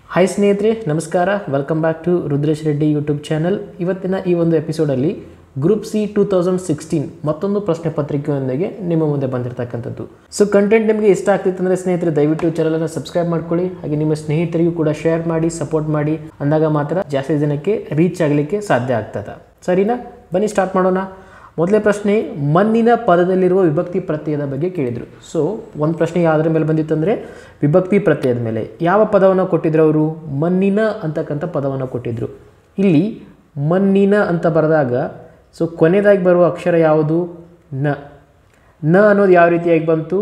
hi ಸ್ನೇಹಿತರೆ ನಮಸ್ಕಾರ welcome back to Rudresh Reddy YouTube channel ಇವತ್ತಿನ ಈ ಒಂದು ಎಪಿಸೋಡಲ್ಲಿ group C two thousand sixteen ಮತ್ತೊಂದು ಪ್ರಶ್ನೆ ಪತ್ರಿಕೆಯೊಂದಿಗೆ ನಿಮ್ಮ ಮುಂದೆ ಬಂದಿರತಕ್ಕಂಥದ್ದು ಸೊ ಕಂಟೆಂಟ್ ನಿಮಗೆ ಇಷ್ಟ ಆಗ್ತಿತ್ತು ಅಂದರೆ ಸ್ನೇಹಿತರೆ ದಯವಿಟ್ಟು ಚಾನಲನ್ನು ಸಬ್ಸ್ಕ್ರೈಬ್ ಮಾಡ್ಕೊಳ್ಳಿ ಹಾಗೆ ನಿಮ್ಮ ಸ್ನೇಹಿತರಿಗೂ ಕೂಡ ಶೇರ್ ಮಾಡಿ ಸಪೋರ್ಟ್ ಮಾಡಿ ಅಂದಾಗ ಮಾತ್ರ ಜಾಸ್ತಿ ಜನಕ್ಕೆ ರೀಚ್ ಆಗಲಿಕ್ಕೆ ಸಾಧ್ಯ ಆಗ್ತದೆ ಸರಿನಾ ಬನ್ನಿ ಸ್ಟಾರ್ಟ್ ಮಾಡೋಣ ಮೊದಲೇ ಪ್ರಶ್ನೆ ಮಣ್ಣಿನ ಪದದಲ್ಲಿರುವ ವಿಭಕ್ತಿ ಪ್ರತ್ಯಯದ ಬಗ್ಗೆ ಕೇಳಿದರು ಸೊ ಒಂದು ಪ್ರಶ್ನೆ ಯಾವುದ್ರ ಮೇಲೆ ಬಂದಿತ್ತಂದರೆ ವಿಭಕ್ತಿ ಪ್ರತ್ಯಯದ ಮೇಲೆ ಯಾವ ಪದವನ್ನು ಕೊಟ್ಟಿದ್ರು ಅವರು ಮಣ್ಣಿನ ಅಂತಕ್ಕಂಥ ಪದವನ್ನು ಕೊಟ್ಟಿದ್ದರು ಇಲ್ಲಿ ಮಣ್ಣಿನ ಅಂತ ಬರೆದಾಗ ಸೊ ಕೊನೆಯದಾಗಿ ಬರುವ ಅಕ್ಷರ ಯಾವುದು ನ ನ ಅನ್ನೋದು ಯಾವ ರೀತಿಯಾಗಿ ಬಂತು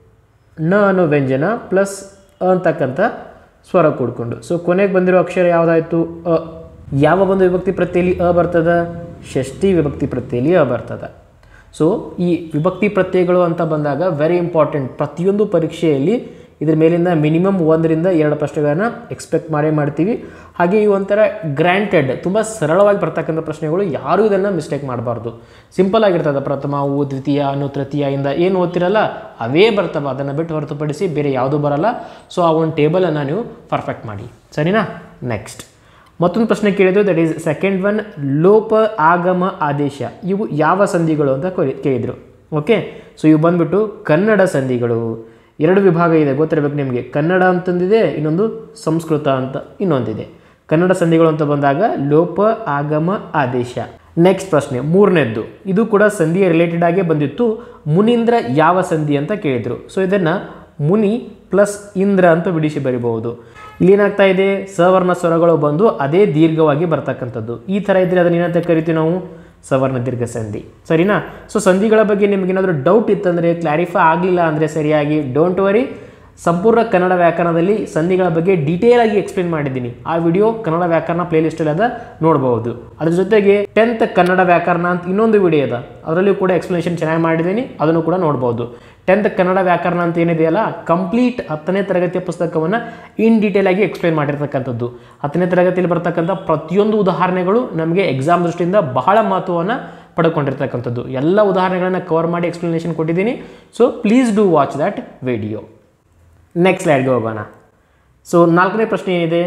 ನ ಅನ್ನೋ ವ್ಯಂಜನ ಪ್ಲಸ್ ಅ ಅಂತಕ್ಕಂಥ ಸ್ವರ ಕೂಡ್ಕೊಂಡು ಸೊ ಕೊನೆಗೆ ಬಂದಿರೋ ಅಕ್ಷರ ಯಾವುದಾಯಿತು ಅ ಯಾವ ಒಂದು ವಿಭಕ್ತಿ ಪ್ರತ್ಯಯಲ್ಲಿ ಅ ಬರ್ತದ ಷಷ್ಠಿ ವಿಭಕ್ತಿ ಪ್ರತ್ಯಯಲ್ಲಿ ಅ ಬರ್ತದ ಸೊ ಈ ವಿಭಕ್ತಿ ಪ್ರತ್ಯಯಗಳು ಅಂತ ಬಂದಾಗ ವೆರಿ ಇಂಪಾರ್ಟೆಂಟ್ ಪ್ರತಿಯೊಂದು ಪರೀಕ್ಷೆಯಲ್ಲಿ ಇದ್ರ ಮೇಲಿಂದ ಮಿನಿಮಮ್ ಒಂದರಿಂದ ಎರಡು ಪ್ರಶ್ನೆಗಳನ್ನು ಎಕ್ಸ್ಪೆಕ್ಟ್ ಮಾಡೇ ಮಾಡ್ತೀವಿ ಹಾಗೆ ಈ ಒಂಥರ ಗ್ರ್ಯಾಂಟೆಡ್ ತುಂಬ ಸರಳವಾಗಿ ಬರ್ತಕ್ಕಂಥ ಪ್ರಶ್ನೆಗಳು ಯಾರೂ ಇದನ್ನು ಮಿಸ್ಟೇಕ್ ಮಾಡಬಾರ್ದು ಸಿಂಪಲ್ ಆಗಿರ್ತದೆ ಪ್ರಥಮವು ದ್ವಿತೀಯ ಅನು ತೃತೀಯ ಇಂದ ಏನು ಓದ್ತಿರಲ್ಲ ಅವೇ ಬರ್ತವೆ ಅದನ್ನು ಬಿಟ್ಟು ಹೊರತುಪಡಿಸಿ ಬೇರೆ ಯಾವುದೂ ಬರಲ್ಲ ಸೊ ಆ ಒಂದು ಟೇಬಲನ್ನು ನೀವು ಪರ್ಫೆಕ್ಟ್ ಮಾಡಿ ಸರಿನಾ ನೆಕ್ಸ್ಟ್ ಮತ್ತೊಂದು ಪ್ರಶ್ನೆ ಕೇಳಿದ್ರು ದಟ್ ಈಸ್ ಸೆಕೆಂಡ್ ಒನ್ ಲೋಪ ಆಗಮ ಆದೇಶ ಇವು ಯಾವ ಸಂಧಿಗಳು ಅಂತ ಕೊಯ್- ಕೇಳಿದರು ಓಕೆ ಸೊ ಇವು ಬಂದ್ಬಿಟ್ಟು ಕನ್ನಡ ಸಂಧಿಗಳು ಎರಡು ವಿಭಾಗ ಇದೆ ಗೊತ್ತಿರಬೇಕು ನಿಮಗೆ ಕನ್ನಡ ಅಂತಂದಿದೆ ಇನ್ನೊಂದು ಸಂಸ್ಕೃತ ಅಂತ ಇನ್ನೊಂದಿದೆ ಕನ್ನಡ ಸಂಧಿಗಳು ಅಂತ ಬಂದಾಗ ಲೋಪ ಆಗಮ ಆದೇಶ ನೆಕ್ಸ್ಟ್ ಪ್ರಶ್ನೆ ಮೂರನೇದ್ದು ಇದು ಕೂಡ ಸಂಧಿಯ ರಿಲೇಟೆಡ್ ಆಗೇ ಬಂದಿತ್ತು ಮುನೀಂದ್ರ ಯಾವ ಸಂಧಿ ಅಂತ ಕೇಳಿದರು ಸೊ ಇದನ್ನು ಮುನಿ ಪ್ಲಸ್ ಇಂದ್ರ ಅಂತ ಬಿಡಿಸಿ ಬರಿಬಹುದು ಇಲ್ಲಿ ಏನಾಗ್ತಾ ಇದೆ ಸವರ್ಣ ಸ್ವರಗಳು ಬಂದು ಅದೇ ದೀರ್ಘವಾಗಿ ಬರ್ತಕ್ಕಂಥದ್ದು ಈ ಥರ ಇದ್ದರೆ ಅದನ್ನ ಏನಂತ ಕರಿತೀವಿ ನಾವು ಸವರ್ಣ ದೀರ್ಘ ಸಂಧಿ ಸರಿನಾ ಸೊ ಸಂಧಿಗಳ ಬಗ್ಗೆ ನಿಮಗೇನಾದರೂ ಡೌಟ್ ಇತ್ತಂದರೆ ಕ್ಲಾರಿಫೈ ಆಗಲಿಲ್ಲ ಅಂದರೆ ಸರಿಯಾಗಿ ಡೋಂಟ್ ವರಿ ಸಂಪೂರ್ಣ ಕನ್ನಡ ವ್ಯಾಕರಣದಲ್ಲಿ ಸಂಧಿಗಳ ಬಗ್ಗೆ ಡೀಟೇಲ್ ಆಗಿ ಎಕ್ಸ್ಪ್ಲೇನ್ ಮಾಡಿದ್ದೀನಿ ಆ ವಿಡಿಯೋ ಕನ್ನಡ ವ್ಯಾಕರಣ ಪ್ಲೇಲಿಸ್ಟಲ್ಲಿ ಅದ ನೋಡಬಹುದು ಅದ್ರ ಜೊತೆಗೆ ಟೆಂತ್ ಕನ್ನಡ ವ್ಯಾಕರಣ ಅಂತ ಇನ್ನೊಂದು ವಿಡಿಯೋ ಅದ ಅದರಲ್ಲೂ ಕೂಡ ಎಕ್ಸ್ಪ್ಲನೇಷನ್ ಚೆನ್ನಾಗಿ ಮಾಡಿದ್ದೀನಿ ಅದನ್ನು ಕೂಡ ನೋಡ್ಬೋದು ಟೆಂತ್ ಕನ್ನಡ ವ್ಯಾಕರಣ ಅಂತ ಏನಿದೆಯಲ್ಲ ಕಂಪ್ಲೀಟ್ ಹತ್ತನೇ ತರಗತಿಯ ಪುಸ್ತಕವನ್ನು ಇನ್ ಡೀಟೇಲ್ ಆಗಿ ಎಕ್ಸ್ಪ್ಲೇನ್ ಮಾಡಿರ್ತಕ್ಕಂಥದ್ದು ಹತ್ತನೇ ತರಗತಿಯಲ್ಲಿ ಬರ್ತಕ್ಕಂಥ ಪ್ರತಿಯೊಂದು ಉದಾಹರಣೆಗಳು ನಮಗೆ ಎಕ್ಸಾಮ್ ದೃಷ್ಟಿಯಿಂದ ಬಹಳ ಮಹತ್ವವನ್ನು ಪಡ್ಕೊಂಡಿರ್ತಕ್ಕಂಥದ್ದು ಎಲ್ಲ ಉದಾಹರಣೆಗಳನ್ನು ಕವರ್ ಮಾಡಿ ಎಕ್ಸ್ಪ್ಲನೇಷನ್ ಕೊಟ್ಟಿದ್ದೀನಿ so please do watch that video next ಸ್ಲೈಡ್ಗೆ ಹೋಗೋಣ ಸೊ ನಾಲ್ಕನೇ ಪ್ರಶ್ನೆ ಏನಿದೆ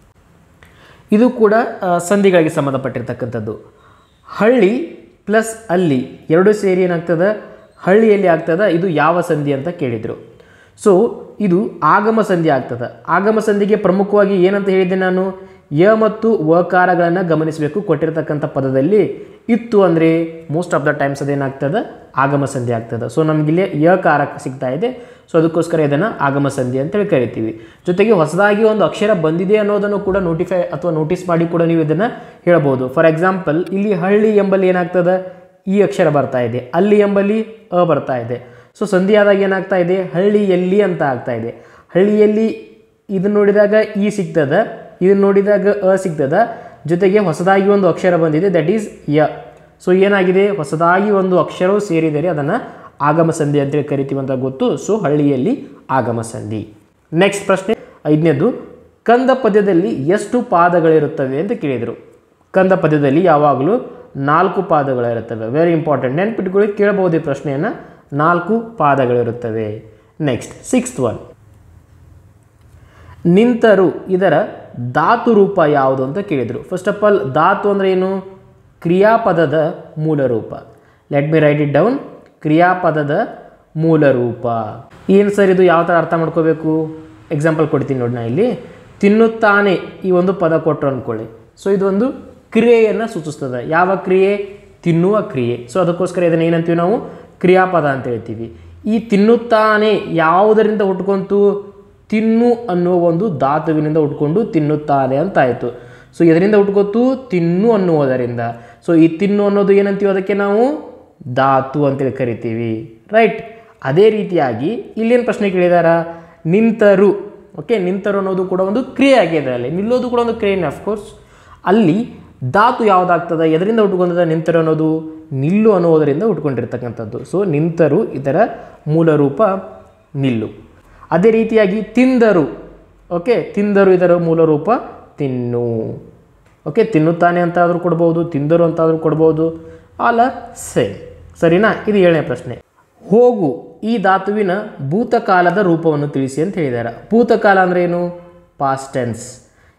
ಇದು ಕೂಡ ಆ, ಸಂಧಿಗಳಿಗೆ ಸಂಬಂಧಪಟ್ಟಿರ್ತಕ್ಕಂಥದ್ದು ಹಳ್ಳಿ ಪ್ಲಸ್ ಅಲ್ಲಿ ಎರಡು ಸೇರಿ ಏನಾಗ್ತದೆ ಹಳ್ಳಿಯಲ್ಲಿ ಆಗ್ತದ ಇದು ಯಾವ ಸಂಧಿ ಅಂತ ಕೇಳಿದರು ಸೊ ಇದು ಆಗಮ ಸಂಧಿ ಆಗ್ತದೆ ಆಗಮ ಸಂಧಿಗೆ ಪ್ರಮುಖವಾಗಿ ಏನಂತ ಹೇಳಿದ್ದೆ ನಾನು ಯ ಮತ್ತು ವಕಾರಗಳನ್ನು ಗಮನಿಸಬೇಕು ಕೊಟ್ಟಿರ್ತಕ್ಕಂಥ ಪದದಲ್ಲಿ ಇತ್ತು ಅಂದರೆ ಮೋಸ್ಟ್ ಆಫ್ ದ ಟೈಮ್ಸ್ ಅದೇನಾಗ್ತದೆ ಆಗಮ ಸಂಧಿ ಆಗ್ತದೆ ಸೊ ನಮಗಿಲ್ಲಿ ಯಕಾರ ಸಿಗ್ತಾ ಇದೆ ಸೊ ಅದಕ್ಕೋಸ್ಕರ ಇದನ್ನು ಆಗಮ ಸಂಧಿ ಅಂತೇಳಿ ಕರಿತೀವಿ ಜೊತೆಗೆ ಹೊಸದಾಗಿ ಒಂದು ಅಕ್ಷರ ಬಂದಿದೆ ಅನ್ನೋದನ್ನು ಕೂಡ ನೋಟಿಫೈ ಅಥವಾ ನೋಟಿಸ್ ಮಾಡಿ ಕೂಡ ನೀವು ಇದನ್ನು ಹೇಳ್ಬೋದು ಫಾರ್ ಎಕ್ಸಾಂಪಲ್ ಇಲ್ಲಿ ಹಳ್ಳಿ ಎಂಬಲ್ಲಿ ಏನಾಗ್ತದೆ ಈ ಅಕ್ಷರ ಬರ್ತಾ ಇದೆ ಅಲ್ಲಿ ಎಂಬಲ್ಲಿ ಅ ಬರ್ತಾ ಇದೆ ಸೊ ಸಂಧಿ ಆದಾಗ ಏನಾಗ್ತಾ ಇದೆ ಹಳ್ಳಿಯಲ್ಲಿ ಅಂತ ಆಗ್ತಾ ಇದೆ ಹಳ್ಳಿಯಲ್ಲಿ ಇದನ್ನ ನೋಡಿದಾಗ ಈ ಸಿಗ್ತದ ಇದನ್ನ ನೋಡಿದಾಗ ಅ ಸಿಗ್ತದ ಜೊತೆಗೆ ಹೊಸದಾಗಿ ಒಂದು ಅಕ್ಷರ ಬಂದಿದೆ ದಟ್ ಈಸ್ ಯ ಸೊ ಏನಾಗಿದೆ ಹೊಸದಾಗಿ ಒಂದು ಅಕ್ಷರವು ಸೇರಿದರೆ ಅದನ್ನು ಆಗಮ ಸಂಧಿ ಅಂತೇಳಿ ಕರಿತೀವಿ ಅಂತ ಗೊತ್ತು ಸೊ ಹಳ್ಳಿಯಲ್ಲಿ ಆಗಮ ಸಂಧಿ ನೆಕ್ಸ್ಟ್ ಪ್ರಶ್ನೆ ಐದನೇದು ಕಂದ ಪದ್ಯದಲ್ಲಿ ಎಷ್ಟು ಪಾದಗಳಿರುತ್ತವೆ ಅಂತ ಕೇಳಿದರು ಕಂದ ಪದ್ಯದಲ್ಲಿ ಯಾವಾಗಲೂ ನಾಲ್ಕು ಪಾದಗಳಿರುತ್ತವೆ ವೆರಿ ಇಂಪಾರ್ಟೆಂಟ್ ನೆನ್ಪಿಟ್ಕೊಳ್ಳಿ ಕೇಳಬಹುದು ಈ ಪ್ರಶ್ನೆಯನ್ನು ನಾಲ್ಕು ಪಾದಗಳಿರುತ್ತವೆ ನೆಕ್ಸ್ಟ್ ಸಿಕ್ಸ್ತ್ ಒನ್ ನಿಂತರು ಇದರ ಧಾತು ರೂಪ ಯಾವುದು ಅಂತ ಕೇಳಿದರು ಫಸ್ಟ್ ಆಫ್ ಆಲ್ ಧಾತು ಅಂದರೆ ಏನು ಕ್ರಿಯಾಪದದ ಮೂಲ ರೂಪ let me write it down ಕ್ರಿಯಾಪದದ ಮೂಲ ರೂಪ ಏನು ಸರ್ ಇದು ಯಾವ ಥರ ಅರ್ಥ ಮಾಡ್ಕೋಬೇಕು ಎಕ್ಸಾಂಪಲ್ ಕೊಡ್ತೀನಿ ನೋಡಿ ನಾ ಇಲ್ಲಿ ತಿನ್ನುತ್ತಾನೆ ಈ ಒಂದು ಪದ ಕೊಟ್ಟರು ಅಂದ್ಕೊಳ್ಳಿ ಸೊ ಇದೊಂದು ಕ್ರಿಯೆಯನ್ನು ಸೂಚಿಸ್ತದೆ ಯಾವ ಕ್ರಿಯೆ ತಿನ್ನುವ ಕ್ರಿಯೆ ಸೊ ಅದಕ್ಕೋಸ್ಕರ ಇದನ್ನು ಏನಂತೀವಿ ನಾವು ಕ್ರಿಯಾಪದ ಅಂತ ಹೇಳ್ತೀವಿ ಈ ತಿನ್ನುತ್ತಾನೆ ಯಾವುದರಿಂದ ಹುಟ್ಕೊಂತು ತಿನ್ನು ಅನ್ನೋ ಒಂದು ಧಾತುವಿನಿಂದ ಹುಟ್ಕೊಂಡು ತಿನ್ನುತ್ತಾನೆ ಅಂತ ಆಯಿತು ಸೊ ಇದರಿಂದ ಹುಟ್ಕೋತು ತಿನ್ನು ಅನ್ನುವುದರಿಂದ ಸೊ ಈ ತಿನ್ನು ಅನ್ನೋದು ಏನಂತೀವಿ ಅದಕ್ಕೆ ನಾವು ಧಾತು ಅಂತೇಳಿ ಕರಿತೀವಿ ರೈಟ್ ಅದೇ ರೀತಿಯಾಗಿ ಇಲ್ಲೇನು ಪ್ರಶ್ನೆ ಕೇಳಿದಾರ ನಿಂತರು ಓಕೆ ನಿಂತರು ಅನ್ನೋದು ಕೂಡ ಒಂದು ಕ್ರಿಯೆ ಆಗಿದೆ ಅಲ್ಲಿ ನಿಲ್ಲೋದು ಕೂಡ ಒಂದು ಕ್ರಿಯೆನೇ ಅಫ್ಕೋರ್ಸ್ ಅಲ್ಲಿ ಧಾತು ಯಾವುದಾಗ್ತದೆ ಎದರಿಂದ ಹುಟ್ಕೊಂಡದ ನಿಂತರು ಅನ್ನೋದು ನಿಲ್ಲು ಅನ್ನೋದರಿಂದ ಹುಟ್ಕೊಂಡಿರ್ತಕ್ಕಂಥದ್ದು ಸೊ ನಿಂತರು ಇದರ ಮೂಲ ರೂಪ ನಿಲ್ಲು ಅದೇ ರೀತಿಯಾಗಿ ತಿಂದರು ಓಕೆ ತಿಂದರು ಇದರ ಮೂಲ ರೂಪ ತಿನ್ನು ಓಕೆ ತಿನ್ನುತ್ತಾನೆ ಅಂತಾದರೂ ಕೊಡ್ಬೋದು ತಿಂದರು ಅಂತಾದರೂ ಕೊಡ್ಬೋದು ಆಲ್ ಆರ್ ಸೇಮ್ ಸರಿನಾ ಇದು ಏಳನೇ ಪ್ರಶ್ನೆ ಹೋಗು ಈ ಧಾತುವಿನ ಭೂತಕಾಲದ ರೂಪವನ್ನು ತಿಳಿಸಿ ಅಂತ ಹೇಳಿದ್ದಾರೆ ಭೂತಕಾಲ ಅಂದ್ರೆ ಏನು ಪಾಸ್ಟ್ ಟೆನ್ಸ್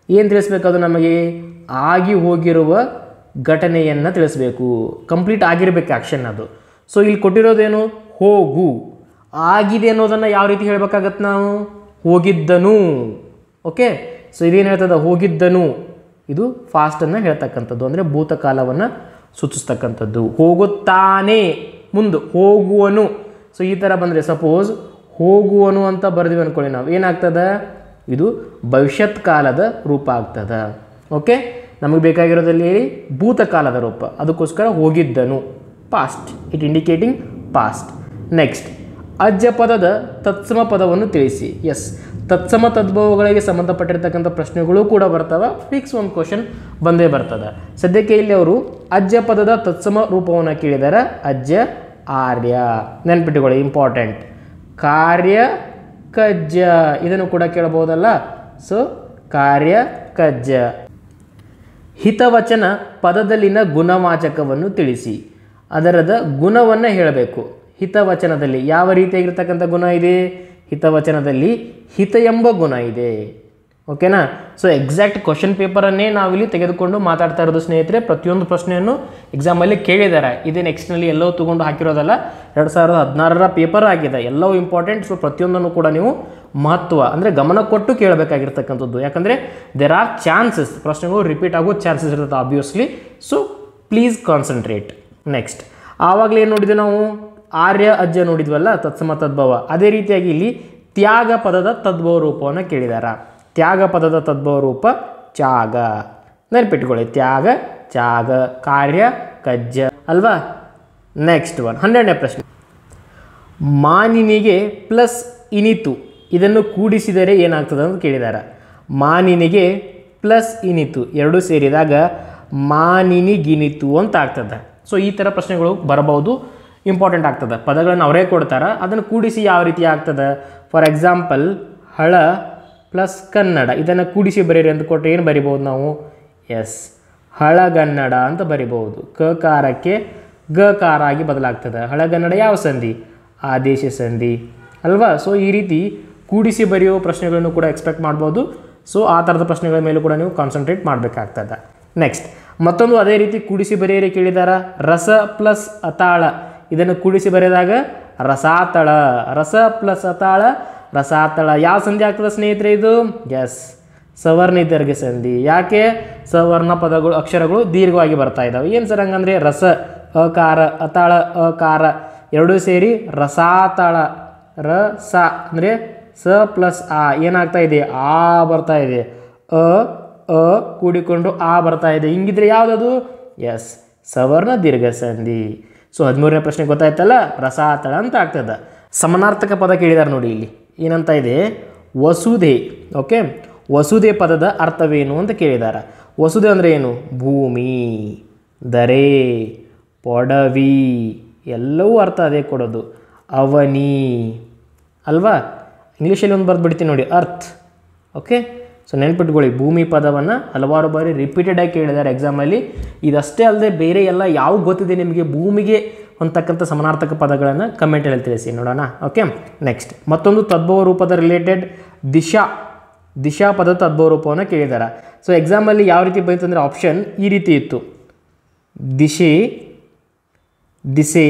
ಏನು ತಿಳಿಸ್ಬೇಕು ಅದು ನಮಗೆ ಆಗಿ ಹೋಗಿರುವ ಘಟನೆಯನ್ನು ತಿಳಿಸ್ಬೇಕು ಕಂಪ್ಲೀಟ್ ಆಗಿರಬೇಕು ಆ್ಯಕ್ಷನ್ ಅದು ಸೊ ಇಲ್ಲಿ ಕೊಟ್ಟಿರೋದೇನು ಹೋಗು ಆಗಿದೆ ಅನ್ನೋದನ್ನು ಯಾವ ರೀತಿ ಹೇಳ್ಬೇಕಾಗತ್ತೆ ನಾವು ಹೋಗಿದ್ದನು ಓಕೆ ಸೊ ಇದೇನು ಹೇಳ್ತದ ಹೋಗಿದ್ದನು ಇದು ಫಾಸ್ಟನ್ನು ಹೇಳ್ತಕ್ಕಂಥದ್ದು ಅಂದರೆ ಭೂತಕಾಲವನ್ನು ಸೂಚಿಸ್ತಕ್ಕಂಥದ್ದು ಹೋಗುತ್ತಾನೆ ಮುಂದೆ ಹೋಗುವನು ಸೊ ಈ ಥರ ಬಂದರೆ ಸಪೋಸ್ ಹೋಗುವನು ಅಂತ ಬರೆದಿವಿ ಅಂದ್ಕೊಳ್ಳಿ ನಾವು ಏನಾಗ್ತದ ಇದು ಭವಿಷ್ಯತ್ ಕಾಲದ ರೂಪ ಆಗ್ತದ ಓಕೆ ನಮಗೆ ಬೇಕಾಗಿರೋದಲ್ಲಿ ಭೂತಕಾಲದ ರೂಪ ಅದಕ್ಕೋಸ್ಕರ ಹೋಗಿದ್ದನು past it indicating past next ಅಜ್ಜ ಪದದ ತತ್ಸಮ ಪದವನ್ನು ತಿಳಿಸಿ ಎಸ್ ತತ್ಸಮ ತದ್ಭವಗಳಿಗೆ ಸಂಬಂಧಪಟ್ಟಿರ್ತಕ್ಕಂಥ ಪ್ರಶ್ನೆಗಳು ಕೂಡ ಬರ್ತವೆ ಫಿಕ್ಸ್ ಒಂದು ಕ್ವಶನ್ ಬಂದೇ ಬರ್ತದೆ ಸದ್ಯಕ್ಕೆ ಇಲ್ಲಿ ಅವರು ಅಜ್ಜ ಪದದ ತತ್ಸಮ ರೂಪವನ್ನು ಕೇಳಿದ್ದಾರೆ ಅಜ್ಜ ಆರ್ಯ ನೆನ್ಪಿಟ್ಟುಕೊಳ್ಳಿ ಇಂಪಾರ್ಟೆಂಟ್ ಕಾರ್ಯ ಕಜ್ಜ ಇದನ್ನು ಕೂಡ ಕೇಳಬಹುದಲ್ಲ ಸೊ ಕಾರ್ಯ ಕಜ್ಜ ಹಿತವಚನ ಪದದಲ್ಲಿನ ಗುಣವಾಚಕವನ್ನು ತಿಳಿಸಿ ಅದರದ ಗುಣವನ್ನು ಹೇಳಬೇಕು ಹಿತವಚನದಲ್ಲಿ ಯಾವ ರೀತಿಯಾಗಿರ್ತಕ್ಕಂಥ ಗುಣ ಇದೆ ಹಿತವಚನದಲ್ಲಿ ಹಿತ ಎಂಬ ಗುಣ ಇದೆ ಓಕೆನಾ ಸೊ ಎಕ್ಸಾಕ್ಟ್ ಕ್ವಶನ್ ಪೇಪರನ್ನೇ ನಾವಿಲ್ಲಿ ತೆಗೆದುಕೊಂಡು ಮಾತಾಡ್ತಾ ಇರೋದು ಸ್ನೇಹಿತರೆ ಪ್ರತಿಯೊಂದು ಪ್ರಶ್ನೆಯನ್ನು ಎಕ್ಸಾಮಲ್ಲಿ ಕೇಳಿದ್ದಾರೆ ಇದೇ ನೆಕ್ಸ್ಟ್ನಲ್ಲಿ ಎಲ್ಲವೂ ತೊಗೊಂಡು ಹಾಕಿರೋದಲ್ಲ ಎರಡು ಸಾವಿರದ ಹದಿನಾರರ ಪೇಪರ್ ಆಗಿದೆ ಎಲ್ಲವೂ ಇಂಪಾರ್ಟೆಂಟ್ ಸೊ ಪ್ರತಿಯೊಂದನ್ನು ಕೂಡ ನೀವು ಮಹತ್ವ ಅಂದರೆ ಗಮನ ಕೊಟ್ಟು ಕೇಳಬೇಕಾಗಿರ್ತಕ್ಕಂಥದ್ದು ಯಾಕಂದರೆ ದೆರ್ ಆರ್ ಚಾನ್ಸಸ್ ಪ್ರಶ್ನೆಗಳು ರಿಪೀಟ್ ಆಗೋ ಚಾನ್ಸಸ್ ಇರುತ್ತೆ obviously so please concentrate next ಆವಾಗಲೇ ಏನು ನೋಡಿದ್ವಿ ನಾವು ಆರ್ಯ ಅಜ್ಜ ನೋಡಿದ್ವಲ್ಲ ತತ್ಸಮ ತದ್ಭವ ಅದೇ ರೀತಿಯಾಗಿ ಇಲ್ಲಿ ತ್ಯಾಗ ಪದದ ತದ್ಭವ ರೂಪವನ್ನು ಕೇಳಿದಾರ ತ್ಯಾಗ ಪದದ ತದ್ಭವ ರೂಪ ತ್ಯಾಗ ನೆನಪಿಟ್ಕೊಳ್ಳಿ ತ್ಯಾಗ ತ್ಯಾಗ ಕಾರ್ಯ ಕಜ್ಜ ಅಲ್ವಾ ನೆಕ್ಸ್ಟ್ ಒನ್ ಹನ್ನೆರಡನೇ ಪ್ರಶ್ನೆ ಮಾನಿನಿಗೆ ಪ್ಲಸ್ ಇನಿತು ಇದನ್ನು ಕೂಡಿಸಿದರೆ ಏನಾಗ್ತದೆ ಅಂತ ಕೇಳಿದಾರ ಮಾನಿನಿಗೆ ಪ್ಲಸ್ ಇನಿತು ಎರಡೂ ಸೇರಿದಾಗ ಮಾನಿನಿಗಿನಿತು ಅಂತ ಆಗ್ತದೆ ಸೊ ಈ ಥರ ಪ್ರಶ್ನೆಗಳು ಬರಬಹುದು ಇಂಪಾರ್ಟೆಂಟ್ ಆಗ್ತದೆ ಪದಗಳನ್ನು ಅವರೇ ಕೊಡ್ತಾರೆ ಅದನ್ನು ಕೂಡಿಸಿ ಯಾವ ರೀತಿ ಆಗ್ತದೆ ಫಾರ್ ಎಕ್ಸಾಂಪಲ್ ಹಳ ಪ್ಲಸ್ ಕನ್ನಡ ಇದನ್ನು ಕೂಡಿಸಿ ಬರೀರಿ ಅಂತ ಕೊಟ್ಟರೆ ಏನು ಬರಿಬೋದು ನಾವು ಎಸ್ ಹಳಗನ್ನಡ ಅಂತ ಬರಿಬೋದು ಕ ಕಾರಕ್ಕೆ ಗ ಕಾರ ಆಗಿ ಬದಲಾಗ್ತದೆ ಹಳಗನ್ನಡ ಯಾವ ಸಂಧಿ ಆದೇಶ ಸಂಧಿ ಅಲ್ವಾ ಸೊ ಈ ರೀತಿ ಕೂಡಿಸಿ ಬರೆಯೋ ಪ್ರಶ್ನೆಗಳನ್ನು ಕೂಡ ಎಕ್ಸ್ಪೆಕ್ಟ್ ಮಾಡ್ಬೋದು ಸೊ ಆ ಥರದ ಪ್ರಶ್ನೆಗಳ ಮೇಲೂ ಕೂಡ ನೀವು ಕಾನ್ಸಂಟ್ರೇಟ್ ಮಾಡಬೇಕಾಗ್ತದೆ ನೆಕ್ಸ್ಟ್ ಮತ್ತೊಂದು ಅದೇ ರೀತಿ ಕೂಡಿಸಿ ಬರೆಯರಿ ಕೇಳಿದಾರ ರಸ ಪ್ಲಸ್ ಅತಾಳ ಇದನ್ನು ಕೂಡಿಸಿ ಬರೆದಾಗ ರಸಾತಳ ರಸ ಪ್ಲಸ್ ಅತಾಳ ರಸಾತಳ ಯಾವ ಸಂಧಿ ಆಗ್ತದೆ ಸ್ನೇಹಿತರೆ ಇದು ಎಸ್ ಸವರ್ಣ ದೀರ್ಘ ಸಂಧಿ ಯಾಕೆ ಸವರ್ಣ ಪದಗಳು ಅಕ್ಷರಗಳು ದೀರ್ಘವಾಗಿ ಬರ್ತಾ ಇದ್ದಾವೆ ಏನು ಸರ್ ಹಂಗಂದ್ರೆ ರಸ ಅಕಾರ ಅತಾಳ ಅಕಾರ ಎರಡೂ ಸೇರಿ ರಸಾತಳ ರ ಸ ಅಂದರೆ ಸ ಪ್ಲಸ್ ಆ ಏನಾಗ್ತಾ ಇದೆ ಆ ಬರ್ತಾ ಇದೆ ಅ ಅ ಕೂಡಿಕೊಂಡು ಆ ಬರ್ತಾ ಇದೆ ಹಿಂಗಿದ್ರೆ ಯಾವುದದು ಎಸ್ ಸವರ್ಣ ದೀರ್ಘ ಸಂಧಿ ಸೊ ಹದಿಮೂರನೇ ಪ್ರಶ್ನೆ ಗೊತ್ತಾಯ್ತಲ್ಲ ರಸಾತಳ ಅಂತ ಆಗ್ತದೆ ಸಮಾನಾರ್ಥಕ ಪದ ಕೇಳಿದಾರೆ ನೋಡಿ ಇಲ್ಲಿ ಏನಂತ ಇದೆ ವಸುಧೆ ಓಕೆ ವಸುಧೆ ಪದದ ಅರ್ಥವೇನು ಅಂತ ಕೇಳಿದಾರ ವಸುಧೆ ಅಂದರೆ ಏನು ಭೂಮಿ ದರೆ ಪೊಡವಿ ಎಲ್ಲವೂ ಅರ್ಥ ಅದೇ ಕೊಡೋದು ಅವನಿ ಅಲ್ವಾ ಇಂಗ್ಲೀಷಲ್ಲಿ ಒಂದು ಬರ್ದು ಬಿಡ್ತೀನಿ ನೋಡಿ ಅರ್ತ್ ಓಕೆ ಸೊ ನೆನ್ಪಿಟ್ಕೊಳ್ಳಿ ಭೂಮಿ ಪದವನ್ನು ಹಲವಾರು ಬಾರಿ ರಿಪೀಟೆಡಾಗಿ ಕೇಳಿದ್ದಾರೆ ಎಕ್ಸಾಮಲ್ಲಿ ಇದಷ್ಟೇ ಅಲ್ಲದೆ ಬೇರೆ ಎಲ್ಲ ಯಾವ ಗೊತ್ತಿದೆ ನಿಮಗೆ ಭೂಮಿಗೆ ಹೊಂದತಕ್ಕಂಥ ಸಮಾನಾರ್ಥಕ ಪದಗಳನ್ನು ಕಮೆಂಟಲ್ಲಿ ತಿಳಿಸಿ ನೋಡೋಣ ಓಕೆ ನೆಕ್ಸ್ಟ್ ಮತ್ತೊಂದು ತದ್ಭವ ರೂಪದ ರಿಲೇಟೆಡ್ ದಿಶಾ ದಿಶಾ ಪದ ತದ್ಭವ ರೂಪವನ್ನು ಕೇಳಿದ್ದಾರೆ ಸೊ ಎಕ್ಸಾಮಲ್ಲಿ ಯಾವ ರೀತಿ ಬಂತು ಅಂದರೆ ಆಪ್ಷನ್ ಈ ರೀತಿ ಇತ್ತು ದಿಶೆ ದಿಸೆ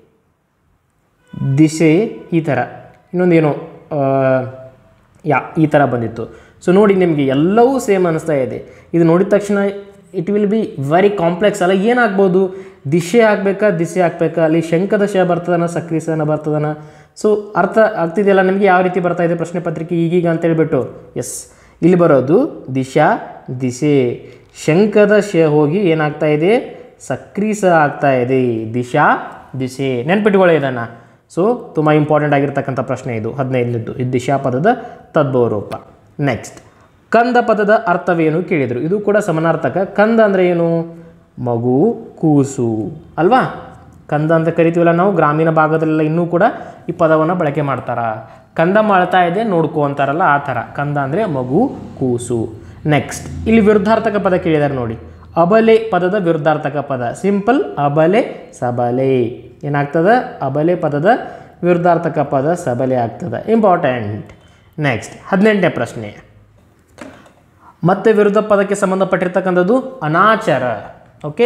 ದಿಶೆ ಈ ಥರ ಇನ್ನೊಂದೇನು ಯಾ ಈ ಥರ ಬಂದಿತ್ತು ಸೊ ನೋಡಿ ನಿಮಗೆ ಎಲ್ಲವೂ ಸೇಮ್ ಅನ್ನಿಸ್ತಾ ಇದೆ ಇದು ನೋಡಿದ ತಕ್ಷಣ it will be very complex ಅಲ್ಲ ಏನಾಗ್ಬೋದು ದಿಶೆ ಆಗಬೇಕಾ ದಿಶೆ ಆಗಬೇಕಾ ಅಲ್ಲಿ ಶಂಕದ ಶ ಬರ್ತದನ ಸಕ್ರಿಸನ ಬರ್ತದನ ಸೊ ಅರ್ಥ ಆಗ್ತಿದೆಯಲ್ಲ ನಿಮಗೆ ಯಾವ ರೀತಿ ಬರ್ತಾ ಇದೆ ಪ್ರಶ್ನೆ ಪತ್ರಿಕೆ ಈಗೀಗ ಅಂತ ಹೇಳ್ಬಿಟ್ಟು ಎಸ್ ಇಲ್ಲಿ ಬರೋದು ದಿಶಾ ದಿಶೆ ಶಂಕದ ಶ ಹೋಗಿ ಏನಾಗ್ತಾ ಇದೆ ಸಕ್ರಿಸ ಆಗ್ತಾ ಇದೆ ದಿಶಾ ದಿಶೆ ನೆನ್ಪಿಟ್ಕೊಳ್ಳಿ ಇದನ್ನು ಸೊ ತುಂಬ ಇಂಪಾರ್ಟೆಂಟ್ ಆಗಿರ್ತಕ್ಕಂಥ ಪ್ರಶ್ನೆ ಇದು ಹದಿನೈದನೇದ್ದು ಇದು ದಿಶಾ ಪದದ ತದ್ಭವ ರೂಪ ನೆಕ್ಸ್ಟ್ ಕಂದ ಪದದ ಅರ್ಥವೇನು ಕೇಳಿದರು ಇದು ಕೂಡ ಸಮಾನಾರ್ಥಕ ಕಂದ ಅಂದರೆ ಏನು ಮಗು ಕೂಸು ಅಲ್ವಾ ಕಂದ ಅಂತ ಕರಿತೀವಲ್ಲ ನಾವು ಗ್ರಾಮೀಣ ಭಾಗದಲ್ಲೆಲ್ಲ ಇನ್ನೂ ಕೂಡ ಈ ಪದವನ್ನು ಬಳಕೆ ಮಾಡ್ತಾರ ಕಂದ ಮಾಡ್ತಾ ಇದೆ ನೋಡ್ಕೋ ಅಂತಾರಲ್ಲ ಆ ಥರ ಕಂದ ಅಂದರೆ ಮಗು ಕೂಸು ನೆಕ್ಸ್ಟ್ ಇಲ್ಲಿ ವಿರುದ್ಧಾರ್ಥಕ ಪದ ಕೇಳಿದ್ದಾರೆ ನೋಡಿ ಅಬಲೆ ಪದದ ವಿರುದ್ಧಾರ್ಥಕ ಪದ ಸಿಂಪಲ್ ಅಬಲೆ ಸಬಲೆ ಏನಾಗ್ತದೆ ಅಬಲೆ ಪದದ ವಿರುದ್ಧಾರ್ಥಕ ಪದ ಸಬಲೆ ಆಗ್ತದೆ ಇಂಪಾರ್ಟೆಂಟ್ ನೆಕ್ಸ್ಟ್ ಹದಿನೆಂಟನೇ ಪ್ರಶ್ನೆ ಮತ್ತೆ ವಿರುದ್ಧ ಪದಕ್ಕೆ ಸಂಬಂಧಪಟ್ಟಿರ್ತಕ್ಕಂಥದ್ದು ಅನಾಚಾರ ಓಕೆ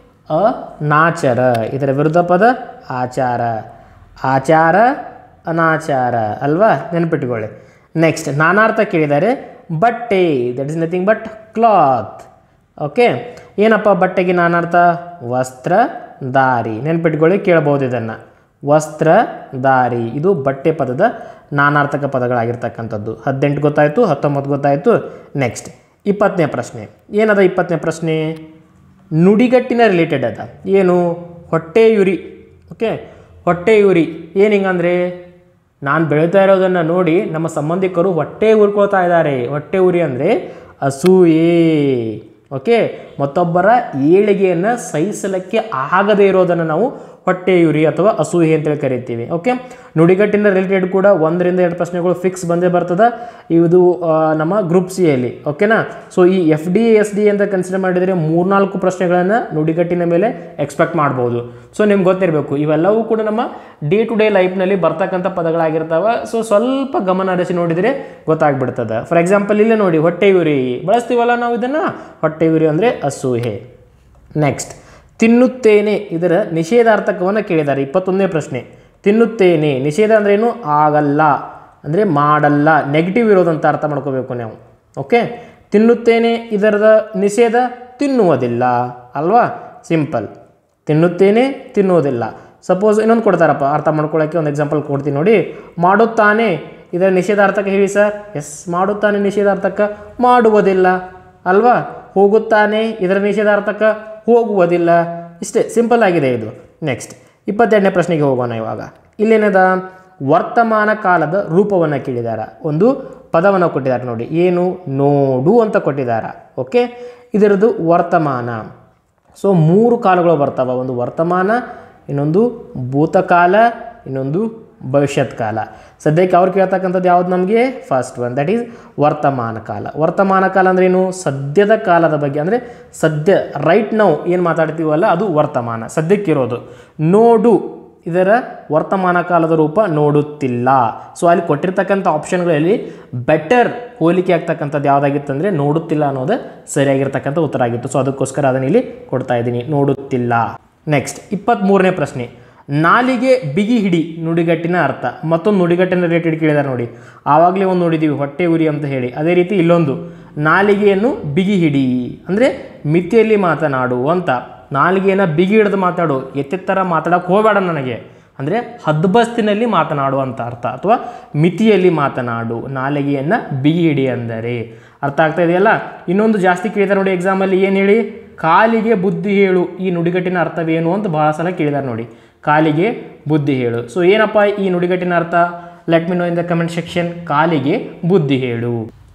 ಅನಾಚರ ಇದರ ವಿರುದ್ಧ ಪದ ಆಚಾರ ಆಚಾರ ಅನಾಚಾರ ಅಲ್ವಾ ನೆನಪಿಟ್ಕೊಳ್ಳಿ ನೆಕ್ಸ್ಟ್ ನಾನಾರ್ಥ ಕೇಳಿದ್ದಾರೆ ಬಟ್ಟೆ that is nothing but cloth okay ಏನಪ್ಪ ಬಟ್ಟೆಗೆ ನಾನಾರ್ಥ ವಸ್ತ್ರ ದಾರಿ ನೆನ್ಪಿಟ್ಕೊಳ್ಳಿ ಕೇಳ್ಬೋದು ಇದನ್ನು ವಸ್ತ್ರ ದಾರಿ ಇದು ಬಟ್ಟೆ ಪದದ ನಾನಾರ್ಥಕ ಪದಗಳಾಗಿರ್ತಕ್ಕಂಥದ್ದು ಹದಿನೆಂಟು ಗೊತ್ತಾಯಿತು ಹತ್ತೊಂಬತ್ತು ಗೊತ್ತಾಯಿತು ನೆಕ್ಸ್ಟ್ ಇಪ್ಪತ್ತನೇ ಪ್ರಶ್ನೆ ಏನದ ಇಪ್ಪತ್ತನೇ ಪ್ರಶ್ನೆ ನುಡಿಗಟ್ಟಿನ ರಿಲೇಟೆಡ್ ಅದ ಏನು ಹೊಟ್ಟೆಯುರಿ ಓಕೆ ಹೊಟ್ಟೆಯುರಿ ಏನು ಹಿಂಗಂದ್ರೆ ನಾನು ಬೆಳೀತಾ ಇರೋದನ್ನು ನೋಡಿ ನಮ್ಮ ಸಂಬಂಧಿಕರು ಹೊಟ್ಟೆ ಉರ್ಕೊಳ್ತಾ ಇದ್ದಾರೆ ಹೊಟ್ಟೆ ಉರಿ ಅಂದರೆ ಅಸೂಯೆ ಓಕೆ ಮತ್ತೊಬ್ಬರ ಏಳಿಗೆಯನ್ನು ಸಹಿಸಲಿಕ್ಕೆ ಆಗದೇ ಇರೋದನ್ನು ನಾವು ಹೊಟ್ಟೆಯುರಿ ಅಥವಾ ಅಸೂಯೆ ಅಂತೇಳಿ ಕರಿತೀವಿ ಓಕೆ ನುಡಿಗಟ್ಟಿನ ರಿಲೇಟೆಡ್ ಕೂಡ ಒಂದರಿಂದ ಎರಡು ಪ್ರಶ್ನೆಗಳು ಫಿಕ್ಸ್ ಬಂದೇ ಬರ್ತದೆ ಇದು ಆ, ನಮ್ಮ ಗ್ರೂಪ್ ಸಿ ಅಲ್ಲಿ ಓಕೆನಾ ಸೊ ಈ ಎಫ್ ಡಿ ಎಸ್ ಡಿ ಅಂತ ಕನ್ಸಿಡರ್ ಮಾಡಿದರೆ ಮೂರ್ನಾಲ್ಕು ಪ್ರಶ್ನೆಗಳನ್ನು ನುಡಿಗಟ್ಟಿನ ಮೇಲೆ ಎಕ್ಸ್ಪೆಕ್ಟ್ ಮಾಡ್ಬೋದು ಸೊ ನಿಮ್ಗೆ ಗೊತ್ತಿರಬೇಕು ಇವೆಲ್ಲವೂ ಕೂಡ ನಮ್ಮ ಡೇ ಟು ಡೇ ಲೈಫ್ನಲ್ಲಿ ಬರ್ತಕ್ಕಂಥ ಪದಗಳಾಗಿರ್ತಾವೆ ಸೊ ಸ್ವಲ್ಪ ಗಮನ ಹರಿಸಿ ನೋಡಿದರೆ ಗೊತ್ತಾಗ್ಬಿಡ್ತದೆ ಫಾರ್ ಎಕ್ಸಾಂಪಲ್ ಇಲ್ಲೇ ನೋಡಿ ಹೊಟ್ಟೆಯುರಿ ಬಳಸ್ತೀವಲ್ಲ ನಾವು ಇದನ್ನು ಹೊಟ್ಟೆಯುರಿ ಅಂದರೆ ಅಸೂಹೆ ನೆಕ್ಸ್ಟ್ ತಿನ್ನುತ್ತೇನೆ ಇದರ ನಿಷೇಧಾರ್ಥಕವನ್ನು ಕೇಳಿದ್ದಾರೆ ಇಪ್ಪತ್ತೊಂದನೇ ಪ್ರಶ್ನೆ ತಿನ್ನುತ್ತೇನೆ ನಿಷೇಧ ಅಂದ್ರೇನು ಆಗಲ್ಲ ಅಂದರೆ ಮಾಡಲ್ಲ ನೆಗೆಟಿವ್ ಇರೋದಂತ ಅರ್ಥ ಮಾಡ್ಕೋಬೇಕು ನಾವು ಓಕೆ ತಿನ್ನುತ್ತೇನೆ ಇದರದ ನಿಷೇಧ ತಿನ್ನುವುದಿಲ್ಲ ಅಲ್ವಾ ಸಿಂಪಲ್ ತಿನ್ನುತ್ತೇನೆ ತಿನ್ನುವುದಿಲ್ಲ ಸಪೋಸ್ ಇನ್ನೊಂದು ಕೊಡ್ತಾರಪ್ಪ ಅರ್ಥ ಮಾಡ್ಕೊಳ್ಳೋಕ್ಕೆ ಒಂದು ಎಕ್ಸಾಂಪಲ್ ಕೊಡ್ತೀನಿ ನೋಡಿ ಮಾಡುತ್ತಾನೆ ಇದರ ನಿಷೇಧಾರ್ಥಕ ಹೇಳಿ ಸರ್ ಎಸ್ ಮಾಡುತ್ತಾನೆ ನಿಷೇಧಾರ್ಥಕ ಮಾಡುವುದಿಲ್ಲ ಅಲ್ವಾ ಹೋಗುತ್ತಾನೆ ಇದರ ನಿಷೇಧಾರ್ಥಕ ಹೋಗುವುದಿಲ್ಲ ಇಷ್ಟೇ ಸಿಂಪಲ್ ಆಗಿದೆ ಇದು ನೆಕ್ಸ್ಟ್ ಇಪ್ಪತ್ತೆರಡನೇ ಪ್ರಶ್ನೆಗೆ ಹೋಗೋಣ ಇವಾಗ ಇಲ್ಲೇನದ ವರ್ತಮಾನ ಕಾಲದ ರೂಪವನ್ನು ಕೇಳಿದ್ದಾರೆ ಒಂದು ಪದವನ್ನು ಕೊಟ್ಟಿದ್ದಾರೆ ನೋಡಿ ಏನು ನೋಡು ಅಂತ ಕೊಟ್ಟಿದ್ದಾರೆ ಓಕೆ ಇದರದ್ದು ವರ್ತಮಾನ ಸೊ ಮೂರು ಕಾಲಗಳು ಬರ್ತಾವೆ ಒಂದು ವರ್ತಮಾನ ಇನ್ನೊಂದು ಭೂತಕಾಲ ಇನ್ನೊಂದು ಭವಿಷ್ಯತ್ ಕಾಲ ಸದ್ಯಕ್ಕೆ ಅವ್ರು ಕೇಳ್ತಕ್ಕಂಥದ್ದು ಯಾವ್ದು ನಮಗೆ ಫಸ್ಟ್ ಒನ್ ದಟ್ ಈಸ್ ವರ್ತಮಾನ ಕಾಲ ವರ್ತಮಾನ ಕಾಲ ಅಂದ್ರೆ ಏನು ಸದ್ಯದ ಕಾಲದ ಬಗ್ಗೆ ಅಂದರೆ ಸದ್ಯ ರೈಟ್ ನಾವು ಏನು ಮಾತಾಡ್ತೀವಲ್ಲ ಅದು ವರ್ತಮಾನ ಸದ್ಯಕ್ಕಿರೋದು ನೋಡು ಇದರ ವರ್ತಮಾನ ಕಾಲದ ರೂಪ ನೋಡುತ್ತಿಲ್ಲ ಸೊ ಅಲ್ಲಿ ಕೊಟ್ಟಿರ್ತಕ್ಕಂಥ ಆಪ್ಷನ್ಗಳಲ್ಲಿ ಬೆಟರ್ ಹೋಲಿಕೆ ಆಗ್ತಕ್ಕಂಥದ್ದು ಯಾವುದಾಗಿತ್ತು ಅಂದರೆ ನೋಡುತ್ತಿಲ್ಲ ಅನ್ನೋದು ಸರಿಯಾಗಿರ್ತಕ್ಕಂಥ ಉತ್ತರ ಆಗಿತ್ತು ಸೊ ಅದಕ್ಕೋಸ್ಕರ ಅದನ್ನ ಇಲ್ಲಿ ಕೊಡ್ತಾ ಇದ್ದೀನಿ ನೋಡುತ್ತಿಲ್ಲ ನೆಕ್ಸ್ಟ್ ಇಪ್ಪತ್ತ್ಮೂರನೇ ಪ್ರಶ್ನೆ ನಾಲಿಗೆ ಬಿಗಿ ಹಿಡಿ ನುಡಿಗಟ್ಟಿನ ಅರ್ಥ ಮತ್ತೊಂದು ನುಡಿಗಟ್ಟಿನ ರಿಲೇಟೆಡ್ ಕೇಳಿದಾರೆ ನೋಡಿ ಆವಾಗಲೇ ಒಂದು ನೋಡಿದ್ದೀವಿ ಹೊಟ್ಟೆ ಉರಿ ಅಂತ ಹೇಳಿ ಅದೇ ರೀತಿ ಇಲ್ಲೊಂದು ನಾಲಿಗೆಯನ್ನು ಬಿಗಿ ಹಿಡಿ ಅಂದರೆ ಮಿತಿಯಲ್ಲಿ ಮಾತನಾಡು ಅಂತ ನಾಲಿಗೆಯನ್ನು ಬಿಗಿ ಹಿಡಿದು ಮಾತಾಡು ಎತ್ತೆತ್ತರ ಮಾತಾಡೋಕೆ ಹೋಗಬೇಡ ನನಗೆ ಅಂದರೆ ಹದ್ಬಸ್ತಿನಲ್ಲಿ ಮಾತನಾಡು ಅಂತ ಅರ್ಥ ಅಥವಾ ಮಿತಿಯಲ್ಲಿ ಮಾತನಾಡು ನಾಲಿಗೆಯನ್ನು ಬಿಗಿ ಹಿಡಿ ಅಂದರೆ ಅರ್ಥ ಆಗ್ತಾ ಇದೆಯಲ್ಲ ಇನ್ನೊಂದು ಜಾಸ್ತಿ ಕೇಳಿದಾರೆ ನೋಡಿ ಎಕ್ಸಾಮಲ್ಲಿ ಏನು ಹೇಳಿ ಕಾಲಿಗೆ ಬುದ್ಧಿ ಹೇಳು ಈ ನುಡಿಗಟ್ಟಿನ ಅರ್ಥವೇನು ಅಂತ ಭಾಳ ಸಲ ಕೇಳಿದಾರೆ ನೋಡಿ ಕಾಲಿಗೆ ಬುದ್ಧಿ ಹೇಳು ಸೊ ಏನಪ್ಪ ಈ ನುಡಿಗಟ್ಟಿನ ಅರ್ಥ let me know in the comment section ಕಾಲಿಗೆ ಬುದ್ಧಿ ಹೇಳು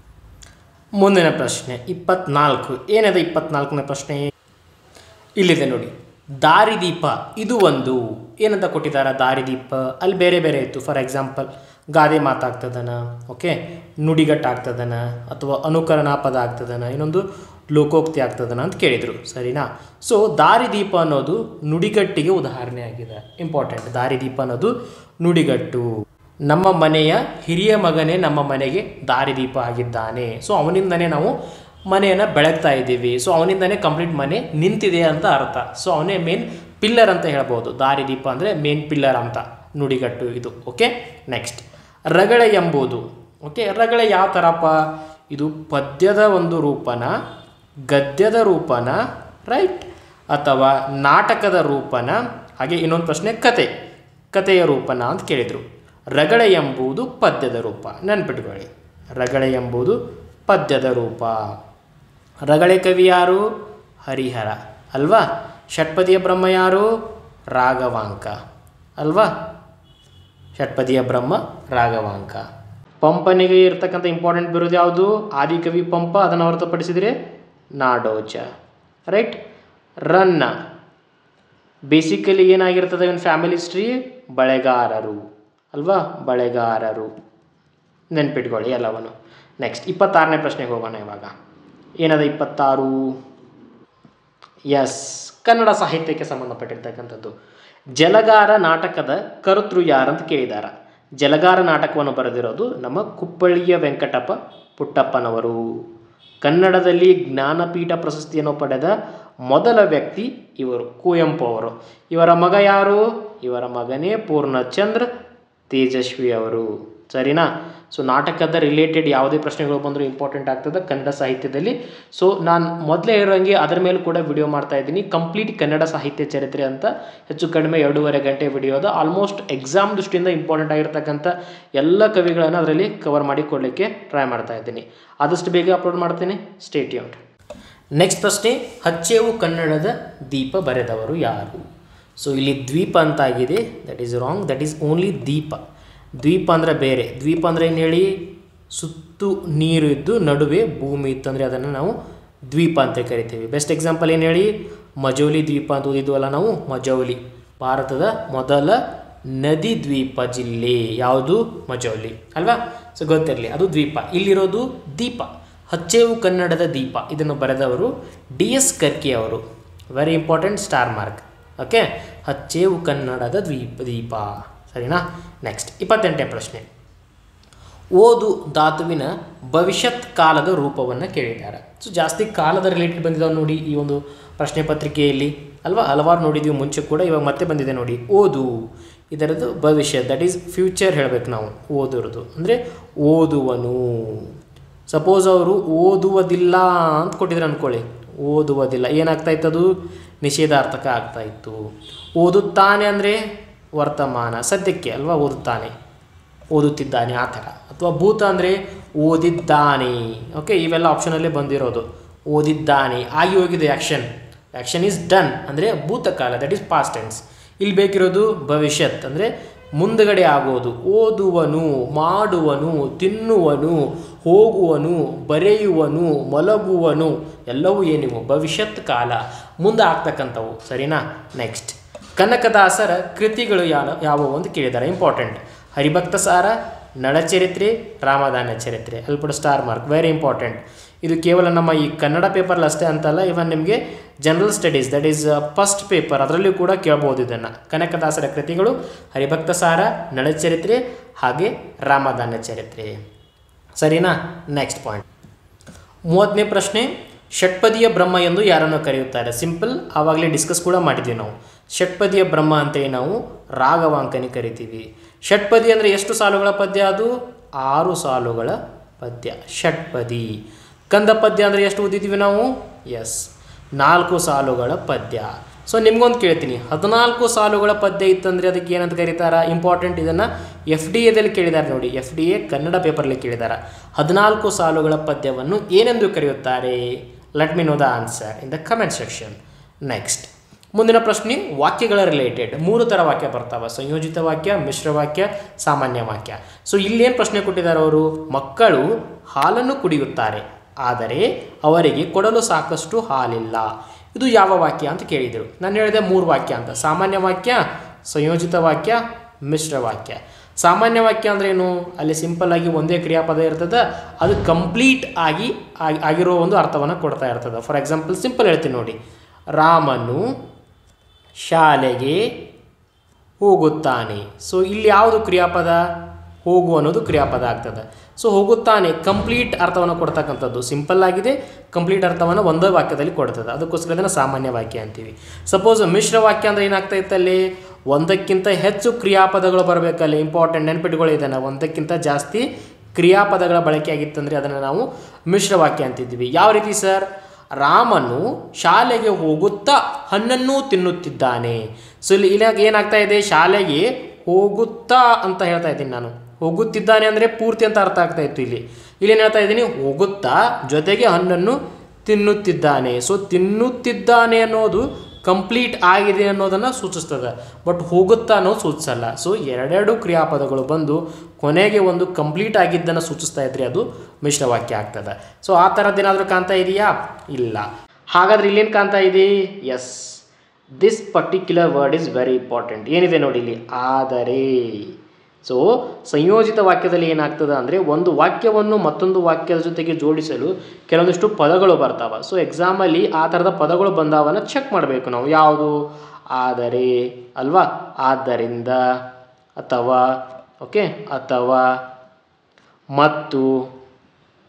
ಮುಂದಿನ ಪ್ರಶ್ನೆ ಇಪ್ಪತ್ನಾಲ್ಕು ಏನಿದೆ ಇಪ್ಪತ್ನಾಲ್ಕನೇ ಪ್ರಶ್ನೆ ಇಲ್ಲಿದೆ ನೋಡಿ ದಾರಿದೀಪ ಇದು ಒಂದು ಏನಂತ ಕೊಟ್ಟಿದ್ದಾರೆ ದಾರಿದೀಪ ಅಲ್ಲಿ ಬೇರೆ ಬೇರೆ ಇತ್ತು ಫಾರ್ ಎಕ್ಸಾಂಪಲ್ ಗಾದೆ ಮಾತಾಗ್ತದನ ಓಕೆ ನುಡಿಗಟ್ಟು ಆಗ್ತದನ ಅಥವಾ ಅನುಕರಣಾ ಪದ ಆಗ್ತದನ ಇನ್ನೊಂದು ಲೋಕೋಕ್ತಿ ಆಗ್ತದನ ಅಂತ ಕೇಳಿದರು ಸರಿನಾ ಸೊ ದಾರಿದೀಪ ಅನ್ನೋದು ನುಡಿಗಟ್ಟಿಗೆ ಉದಾಹರಣೆ ಆಗಿದೆ ಇಂಪಾರ್ಟೆಂಟ್ ದಾರಿದೀಪ ಅನ್ನೋದು ನುಡಿಗಟ್ಟು ನಮ್ಮ ಮನೆಯ ಹಿರಿಯ ಮಗನೇ ನಮ್ಮ ಮನೆಗೆ ದಾರಿದೀಪ ಆಗಿದ್ದಾನೆ ಸೊ ಅವನಿಂದನೇ ನಾವು ಮನೆಯನ್ನು ಬೆಳಗ್ತಾ ಇದ್ದೀವಿ ಸೊ ಅವನಿಂದನೇ ಕಂಪ್ಲೀಟ್ ಮನೆ ನಿಂತಿದೆ ಅಂತ ಅರ್ಥ ಸೊ ಅವನೇ ಮೇನ್ ಪಿಲ್ಲರ್ ಅಂತ ಹೇಳ್ಬೋದು ದಾರಿದೀಪ ಅಂದರೆ ಮೇನ್ ಪಿಲ್ಲರ್ ಅಂತ ನುಡಿಗಟ್ಟು ಇದು ಓಕೆ ನೆಕ್ಸ್ಟ್ ರಗಳೆ ಎಂಬುದು ಓಕೆ ರಗಳೆ ಯಾವ ಥರಪ್ಪ ಇದು ಪದ್ಯದ ಒಂದು ರೂಪನ ಗದ್ಯದ ರೂಪನ ರೈಟ್ ಅಥವಾ ನಾಟಕದ ರೂಪನ ಹಾಗೆ ಇನ್ನೊಂದು ಪ್ರಶ್ನೆ ಕತೆ ಕತೆಯ ರೂಪನ ಅಂತ ಕೇಳಿದರು ರಗಳೆ ಎಂಬುದು ಪದ್ಯದ ರೂಪ ನೆನ್ಪಿಟ್ಕೊಳ್ಳಿ ರಗಳೆ ಎಂಬುದು ಪದ್ಯದ ರೂಪ ರಗಳೆ ಕವಿ ಯಾರು ಹರಿಹರ ಅಲ್ವಾ ಷಟ್ಪದಿಯ ಬ್ರಹ್ಮ ಯಾರು ರಾಘವಾಂಕ ಅಲ್ವಾ ಷಟ್ಪದಿಯ ಬ್ರಹ್ಮ ರಾಘವಾಂಕ ಪಂಪನಿಗೆ ಇರ್ತಕ್ಕಂಥ ಇಂಪಾರ್ಟೆಂಟ್ ಬಿರುದು ಯಾವುದು ಆದಿಕವಿ ಪಂಪ ಅದನ್ನು ಹೊರತುಪಡಿಸಿದರೆ ನಾಡೋಜ ರೈಟ್ ರನ್ನ ಬೇಸಿಕಲಿ ಏನಾಗಿರ್ತದೆ ಇವನ್ ಫ್ಯಾಮಿಲಿ ಹಿಸ್ಟ್ರಿ ಬಳೆಗಾರರು ಅಲ್ವಾ ಬಳೆಗಾರರು ನೆನ್ಪಿಟ್ಕೊಳ್ಳಿ ಎಲ್ಲವನ್ನು ನೆಕ್ಸ್ಟ್ ಇಪ್ಪತ್ತಾರನೇ ಪ್ರಶ್ನೆಗೆ ಹೋಗೋಣ ಇವಾಗ ಏನದ ಇಪ್ಪತ್ತಾರು ಎಸ್ ಕನ್ನಡ ಸಾಹಿತ್ಯಕ್ಕೆ ಸಂಬಂಧಪಟ್ಟಿರ್ತಕ್ಕಂಥದ್ದು ಜಲಗಾರ ನಾಟಕದ ಕರ್ತೃ ಯಾರಂತ ಕೇಳಿದಾರ ಜಲಗಾರ ನಾಟಕವನ್ನು ಬರೆದಿರೋದು ನಮ್ಮ ಕುಪ್ಪಳಿಯ ವೆಂಕಟಪ್ಪ ಪುಟ್ಟಪ್ಪನವರು ಕನ್ನಡದಲ್ಲಿ ಜ್ಞಾನಪೀಠ ಪ್ರಶಸ್ತಿಯನ್ನು ಪಡೆದ ಮೊದಲ ವ್ಯಕ್ತಿ ಇವರು ಕುವೆಂಪು ಅವರು ಇವರ ಮಗ ಯಾರು ಇವರ ಮಗನೇ ಪೂರ್ಣಚಂದ್ರ ತೇಜಸ್ವಿ ಅವರು ಸರಿನಾ ಸೊ ನಾಟಕದ ರಿಲೇಟೆಡ್ ಯಾವುದೇ ಪ್ರಶ್ನೆಗಳು ಬಂದರೂ ಇಂಪಾರ್ಟೆಂಟ್ ಆಗ್ತದೆ ಕನ್ನಡ ಸಾಹಿತ್ಯದಲ್ಲಿ ಸೊ ನಾನು ಮೊದಲೇ ಇರೋಂಗೆ ಅದರ ಮೇಲೂ ಕೂಡ ವಿಡಿಯೋ ಮಾಡ್ತಾ ಇದ್ದೀನಿ ಕಂಪ್ಲೀಟ್ ಕನ್ನಡ ಸಾಹಿತ್ಯ ಚರಿತ್ರೆ ಅಂತ ಹೆಚ್ಚು ಕಡಿಮೆ ಎರಡೂವರೆ ಗಂಟೆ ವಿಡಿಯೋ ಅದು ಆಲ್ಮೋಸ್ಟ್ ಎಕ್ಸಾಮ್ ದೃಷ್ಟಿಯಿಂದ ಇಂಪಾರ್ಟೆಂಟ್ ಆಗಿರ್ತಕ್ಕಂಥ ಎಲ್ಲ ಕವಿಗಳನ್ನು ಅದರಲ್ಲಿ ಕವರ್ ಮಾಡಿ ಕೊಡಲಿಕ್ಕೆ ಟ್ರೈ ಮಾಡ್ತಾ ಇದ್ದೀನಿ ಆದಷ್ಟು ಬೇಗ ಅಪ್ಲೋಡ್ ಮಾಡ್ತೀನಿ ಸ್ಟೇಟ್ಯೂಂಟ್ ನೆಕ್ಸ್ಟ್ ಪ್ರಶ್ನೆ ಹಚ್ಚೇವು ಕನ್ನಡದ ದೀಪ ಬರೆದವರು ಯಾರು ಸೊ ಇಲ್ಲಿ ದ್ವೀಪ ಅಂತ ಆಗಿದೆ that is wrong that is only ದೀಪ ದ್ವೀಪ ಅಂದರೆ ಬೇರೆ ದ್ವೀಪ ಅಂದರೆ ಏನು ಹೇಳಿ ಸುತ್ತು ನೀರು ಇದ್ದು ನಡುವೆ ಭೂಮಿ ಇತ್ತಂದರೆ ಅದನ್ನು ನಾವು ದ್ವೀಪ ಅಂತ ಕರಿತೀವಿ ಬೆಸ್ಟ್ ಎಕ್ಸಾಂಪಲ್ ಏನು ಹೇಳಿ ಮಜೌಲಿ ದ್ವೀಪ ಅಂತ ಓದಿದ್ವಲ್ಲ ನಾವು ಮಜೌಲಿ ಭಾರತದ ಮೊದಲ ನದಿ ದ್ವೀಪ ಜಿಲ್ಲೆ ಯಾವುದು ಮಜೌಲಿ ಅಲ್ವಾ ಸೊ ಗೊತ್ತಿರಲಿ ಅದು ದ್ವೀಪ ಇಲ್ಲಿರೋದು ದೀಪ ಹಚ್ಚೇವು ಕನ್ನಡದ ದೀಪ ಇದನ್ನು ಬರೆದವರು ಡಿ ಎಸ್ ಕರ್ಕಿ ಅವರು very important star mark okay ಹಚ್ಚೇವು ಕನ್ನಡದ ದ್ವೀಪ ದೀಪ ಸರಿನಾ ನೆಕ್ಸ್ಟ್ ಇಪ್ಪತ್ತೆಂಟನೇ ಪ್ರಶ್ನೆ ಓದು ಧಾತುವಿನ ಭವಿಷ್ಯತ್ ಕಾಲದ ರೂಪವನ್ನು ಕೇಳಿದ್ದಾರೆ ಸೊ ಜಾಸ್ತಿ ಕಾಲದ ರಿಲೇಟೆಡ್ ಬಂದಿದ್ದಾವೆ ನೋಡಿ ಈ ಒಂದು ಪ್ರಶ್ನೆ ಪತ್ರಿಕೆಯಲ್ಲಿ ಅಲ್ವಾ ಹಲವಾರು ನೋಡಿದ್ದೀವಿ ಮುಂಚೆ ಕೂಡ ಇವಾಗ ಮತ್ತೆ ಬಂದಿದೆ ನೋಡಿ ಓದು ಇದರದ್ದು ಭವಿಷ್ಯ ದಟ್ ಈಸ್ ಫ್ಯೂಚರ್ ಹೇಳಬೇಕು ನಾವು ಓದಿರೋದು ಅಂದರೆ ಓದುವನು ಸಪೋಸ್ ಅವರು ಓದುವುದಿಲ್ಲ ಅಂತ ಕೊಟ್ಟಿದ್ರು ಅಂದ್ಕೊಳ್ಳಿ ಓದುವುದಿಲ್ಲ ಏನಾಗ್ತಾ ಇತ್ತು ಅದು ನಿಷೇಧಾರ್ಥಕ ಆಗ್ತಾ ಇತ್ತು ಓದುತ್ತಾನೆ ಅಂದರೆ ವರ್ತಮಾನ ಸದ್ಯಕ್ಕೆ ಅಲ್ವಾ ಓದುತ್ತಾನೆ ಓದುತ್ತಿದ್ದಾನೆ ಆ ಥರ ಅಥವಾ ಭೂತ ಅಂದರೆ ಓದಿದ್ದಾನೆ ಓಕೆ ಇವೆಲ್ಲ ಆಪ್ಷನಲ್ಲೇ ಬಂದಿರೋದು ಓದಿದ್ದಾನೆ ಆಗಿ ಹೋಗಿದೆ ಆ್ಯಕ್ಷನ್ ಆ್ಯಕ್ಷನ್ ಈಸ್ ಡನ್ ಅಂದರೆ ಭೂತಕಾಲ ದಟ್ ಈಸ್ ಪಾಸ್ಟ್ ಟೆನ್ಸ್ ಇಲ್ಲಿ ಬೇಕಿರೋದು ಭವಿಷ್ಯತ್ ಅಂದರೆ ಮುಂದಗಡೆ ಆಗೋದು ಓದುವನು ಮಾಡುವನು ತಿನ್ನುವನು ಹೋಗುವನು ಬರೆಯುವನು ಮಲಗುವನು ಎಲ್ಲವೂ ಏನಿವು ಭವಿಷ್ಯತ್ ಕಾಲ ಮುಂದೆ ಆಗ್ತಕ್ಕಂಥವು ಸರಿನಾ ನೆಕ್ಸ್ಟ್ ಕನಕದಾಸರ ಕೃತಿಗಳು ಯಾವ ಯಾವುವು ಅಂತ ಕೇಳಿದ್ದಾರೆ ಇಂಪಾರ್ಟೆಂಟ್ ಹರಿಭಕ್ತ ಸಾರ ನಳಚರಿತ್ರೆ ರಾಮದಾನ ಚರಿತ್ರೆ ಅಲ್ಲಿ ಕೂಡ ಸ್ಟಾರ್ ಮಾರ್ಕ್ ವೆರಿ ಇಂಪಾರ್ಟೆಂಟ್ ಇದು ಕೇವಲ ನಮ್ಮ ಈ ಕನ್ನಡ ಪೇಪರ್ಲಿ ಅಷ್ಟೇ ಅಂತಲ್ಲ ಇವನ್ ನಿಮಗೆ general studies that is first paper ಅದರಲ್ಲೂ ಕೂಡ ಕೇಳ್ಬೋದು ಇದನ್ನು ಕನಕದಾಸರ ಕೃತಿಗಳು ಹರಿಭಕ್ತ ಸಾರ ನಳಚರಿತ್ರೆ ಹಾಗೆ ರಾಮದಾನ ಚರಿತ್ರೆ ಸರಿನಾ ನೆಕ್ಸ್ಟ್ ಪಾಯಿಂಟ್ ಮೂವತ್ತನೇ ಪ್ರಶ್ನೆ ಷಟ್ಪದಿಯ ಬ್ರಹ್ಮ ಎಂದು ಯಾರನ್ನು ಕರೆಯುತ್ತಾರೆ ಸಿಂಪಲ್ ಆವಾಗಲೇ ಡಿಸ್ಕಸ್ ಕೂಡ ಮಾಡಿದ್ವಿ ನಾವು ಷಟ್ಪದಿಯ ಬ್ರಹ್ಮ ಅಂತೇಳಿ ನಾವು ರಾಗವಾಂಕನಿ ಕರಿತೀವಿ ಷಟ್ಪದಿ ಅಂದರೆ ಎಷ್ಟು ಸಾಲುಗಳ ಪದ್ಯ ಅದು ಆರು ಸಾಲುಗಳ ಪದ್ಯ ಷಟ್ಪದಿ ಕಂದ ಪದ್ಯ ಅಂದರೆ ಎಷ್ಟು ಓದಿದ್ದೀವಿ ನಾವು ಎಸ್ ನಾಲ್ಕು ಸಾಲುಗಳ ಪದ್ಯ ಸೊ ನಿಮ್ಗೊಂದು ಕೇಳ್ತೀನಿ ಹದಿನಾಲ್ಕು ಸಾಲುಗಳ ಪದ್ಯ ಇತ್ತಂದರೆ ಅದಕ್ಕೆ ಏನಂತ ಕರೀತಾರ ಇಂಪಾರ್ಟೆಂಟ್ ಇದನ್ನು ಎಫ್ ಡಿ ಎದಲ್ಲಿ ಕೇಳಿದ್ದಾರೆ ನೋಡಿ ಎಫ್ ಡಿ ಎ ಕನ್ನಡ ಪೇಪರ್ಲಿ ಕೇಳಿದ್ದಾರೆ ಹದಿನಾಲ್ಕು ಸಾಲುಗಳ ಪದ್ಯವನ್ನು ಏನೆಂದು ಕರೆಯುತ್ತಾರೆ let me know the answer in the comment section next ಮುಂದಿನ ಪ್ರಶ್ನೆ ವಾಕ್ಯಗಳ ರಿಲೇಟೆಡ್ ಮೂರು ಥರ ವಾಕ್ಯ ಬರ್ತಾವೆ ಸಂಯೋಜಿತ ವಾಕ್ಯ ಮಿಶ್ರ ವಾಕ್ಯ ಸಾಮಾನ್ಯ ವಾಕ್ಯ ಸೊ ಇಲ್ಲೇನು ಪ್ರಶ್ನೆ ಕೊಟ್ಟಿದ್ದಾರೆ ಅವರು ಮಕ್ಕಳು ಹಾಲನ್ನು ಕುಡಿಯುತ್ತಾರೆ ಆದರೆ ಅವರಿಗೆ ಕೊಡಲು ಸಾಕಷ್ಟು ಹಾಲಿಲ್ಲ ಇದು ಯಾವ ವಾಕ್ಯ ಅಂತ ಕೇಳಿದರು ನಾನು ಹೇಳಿದೆ ಮೂರು ವಾಕ್ಯ ಅಂತ ಸಾಮಾನ್ಯ ವಾಕ್ಯ ಸಂಯೋಜಿತ ವಾಕ್ಯ ಮಿಶ್ರ ವಾಕ್ಯ ಸಾಮಾನ್ಯ ವಾಕ್ಯ ಅಂದ್ರೆ ಏನು ಅಲ್ಲಿ ಸಿಂಪಲ್ ಆಗಿ ಒಂದೇ ಕ್ರಿಯಾಪದ ಇರ್ತದೆ ಅದು ಕಂಪ್ಲೀಟ್ ಆಗಿ ಆಗಿ- ಆಗಿರೋ ಒಂದು ಅರ್ಥವನ್ನು ಕೊಡ್ತಾ ಇರ್ತದೆ ಫಾರ್ ಎಕ್ಸಾಂಪಲ್ ಸಿಂಪಲ್ ಹೇಳ್ತೀನಿ ನೋಡಿ ರಾಮನು ಶಾಲೆಗೆ ಹೋಗುತ್ತಾನೆ ಸೊ ಇಲ್ಲಿ ಯಾವುದು ಕ್ರಿಯಾಪದ ಹೋಗು ಅನ್ನೋದು ಕ್ರಿಯಾಪದ ಆಗ್ತದೆ ಸೊ ಹೋಗುತ್ತಾನೆ ಕಂಪ್ಲೀಟ್ ಅರ್ಥವನ್ನು ಕೊಡ್ತಕ್ಕಂಥದ್ದು ಸಿಂಪಲ್ ಆಗಿದೆ ಕಂಪ್ಲೀಟ್ ಅರ್ಥವನ್ನು ಒಂದೇ ವಾಕ್ಯದಲ್ಲಿ ಕೊಡ್ತದೆ ಅದಕ್ಕೋಸ್ಕರ ಇದನ್ನು ಸಾಮಾನ್ಯ ವಾಕ್ಯ ಅಂತೀವಿ ಸಪೋಸ್ ಮಿಶ್ರ ವಾಕ್ಯ ಅಂದರೆ ಏನಾಗ್ತಾ ಇತ್ತಲ್ಲಿ ಒಂದಕ್ಕಿಂತ ಹೆಚ್ಚು ಕ್ರಿಯಾಪದಗಳು ಬರಬೇಕಲ್ಲಿ ಇಂಪಾರ್ಟೆಂಟ್ ನೆನ್ಪಿಟ್ಕೊಳ್ಳಿ ಇದನ್ನು ಒಂದಕ್ಕಿಂತ ಜಾಸ್ತಿ ಕ್ರಿಯಾಪದಗಳ ಬಳಕೆ ಆಗಿತ್ತಂದರೆ ಅದನ್ನು ನಾವು ಮಿಶ್ರ ವಾಕ್ಯ ಅಂತಿದ್ವಿ ಯಾವ ರೀತಿ ಸರ್ ರಾಮನು ಶಾಲೆಗೆ ಹೋಗುತ್ತಾ ಹಣ್ಣನ್ನು ತಿನ್ನುತ್ತಿದ್ದಾನೆ ಸೊ ಇಲ್ಲಿ ಇಲ್ಲಿ ಏನಾಗ್ತಾ ಇದೆ ಶಾಲೆಗೆ ಹೋಗುತ್ತಾ ಅಂತ ಹೇಳ್ತಾ ಇದ್ದೀನಿ ನಾನು ಹೋಗುತ್ತಿದ್ದಾನೆ ಅಂದರೆ ಪೂರ್ತಿ ಅಂತ ಅರ್ಥ ಆಗ್ತಾ ಇತ್ತು ಇಲ್ಲಿ ಇಲ್ಲಿ ಏನು ಹೇಳ್ತಾ ಇದ್ದೀನಿ ಹೋಗುತ್ತಾ ಜೊತೆಗೆ ಹಣ್ಣನ್ನು ತಿನ್ನುತ್ತಿದ್ದಾನೆ ಸೊ ತಿನ್ನುತ್ತಿದ್ದಾನೆ ಅನ್ನೋದು ಕಂಪ್ಲೀಟ್ ಆಗಿದೆ ಅನ್ನೋದನ್ನು ಸೂಚಿಸ್ತದೆ ಬಟ್ ಹೋಗುತ್ತಾ ಅನ್ನೋದು ಸೂಚಿಸಲ್ಲ ಸೊ ಎರಡೆರಡು ಕ್ರಿಯಾಪದಗಳು ಬಂದು ಕೊನೆಗೆ ಒಂದು ಕಂಪ್ಲೀಟ್ ಆಗಿದ್ದನ್ನು ಸೂಚಿಸ್ತಾ ಇದ್ರೆ ಅದು ಮಿಶ್ರ ವಾಕ್ಯ ಆಗ್ತದೆ ಸೊ ಆ ಥರದ್ದೇನಾದರೂ ಕಾಣ್ತಾ ಇದೆಯಾ ಇಲ್ಲ ಹಾಗಾದ್ರೆ ಇಲ್ಲೇನು ಕಾಣ್ತಾ ಇದೆ yes this particular word is very important ಏನಿದೆ ನೋಡಿ ಇಲ್ಲಿ ಆದರೆ ಸೊ ಸಂಯೋಜಿತ ವಾಕ್ಯದಲ್ಲಿ ಏನಾಗ್ತದೆ ಅಂದರೆ ಒಂದು ವಾಕ್ಯವನ್ನು ಮತ್ತೊಂದು ವಾಕ್ಯದ ಜೊತೆಗೆ ಜೋಡಿಸಲು ಕೆಲವೊಂದಿಷ್ಟು ಪದಗಳು ಬರ್ತಾವೆ ಸೊ ಎಕ್ಸಾಮಲ್ಲಿ ಆ ಥರದ ಪದಗಳು ಬಂದಾವನ್ನ ಚೆಕ್ ಮಾಡಬೇಕು ನಾವು ಯಾವುದು ಆದರೆ ಅಲ್ವಾ ಆದ್ದರಿಂದ ಅಥವಾ ಓಕೆ ಅಥವಾ ಮತ್ತು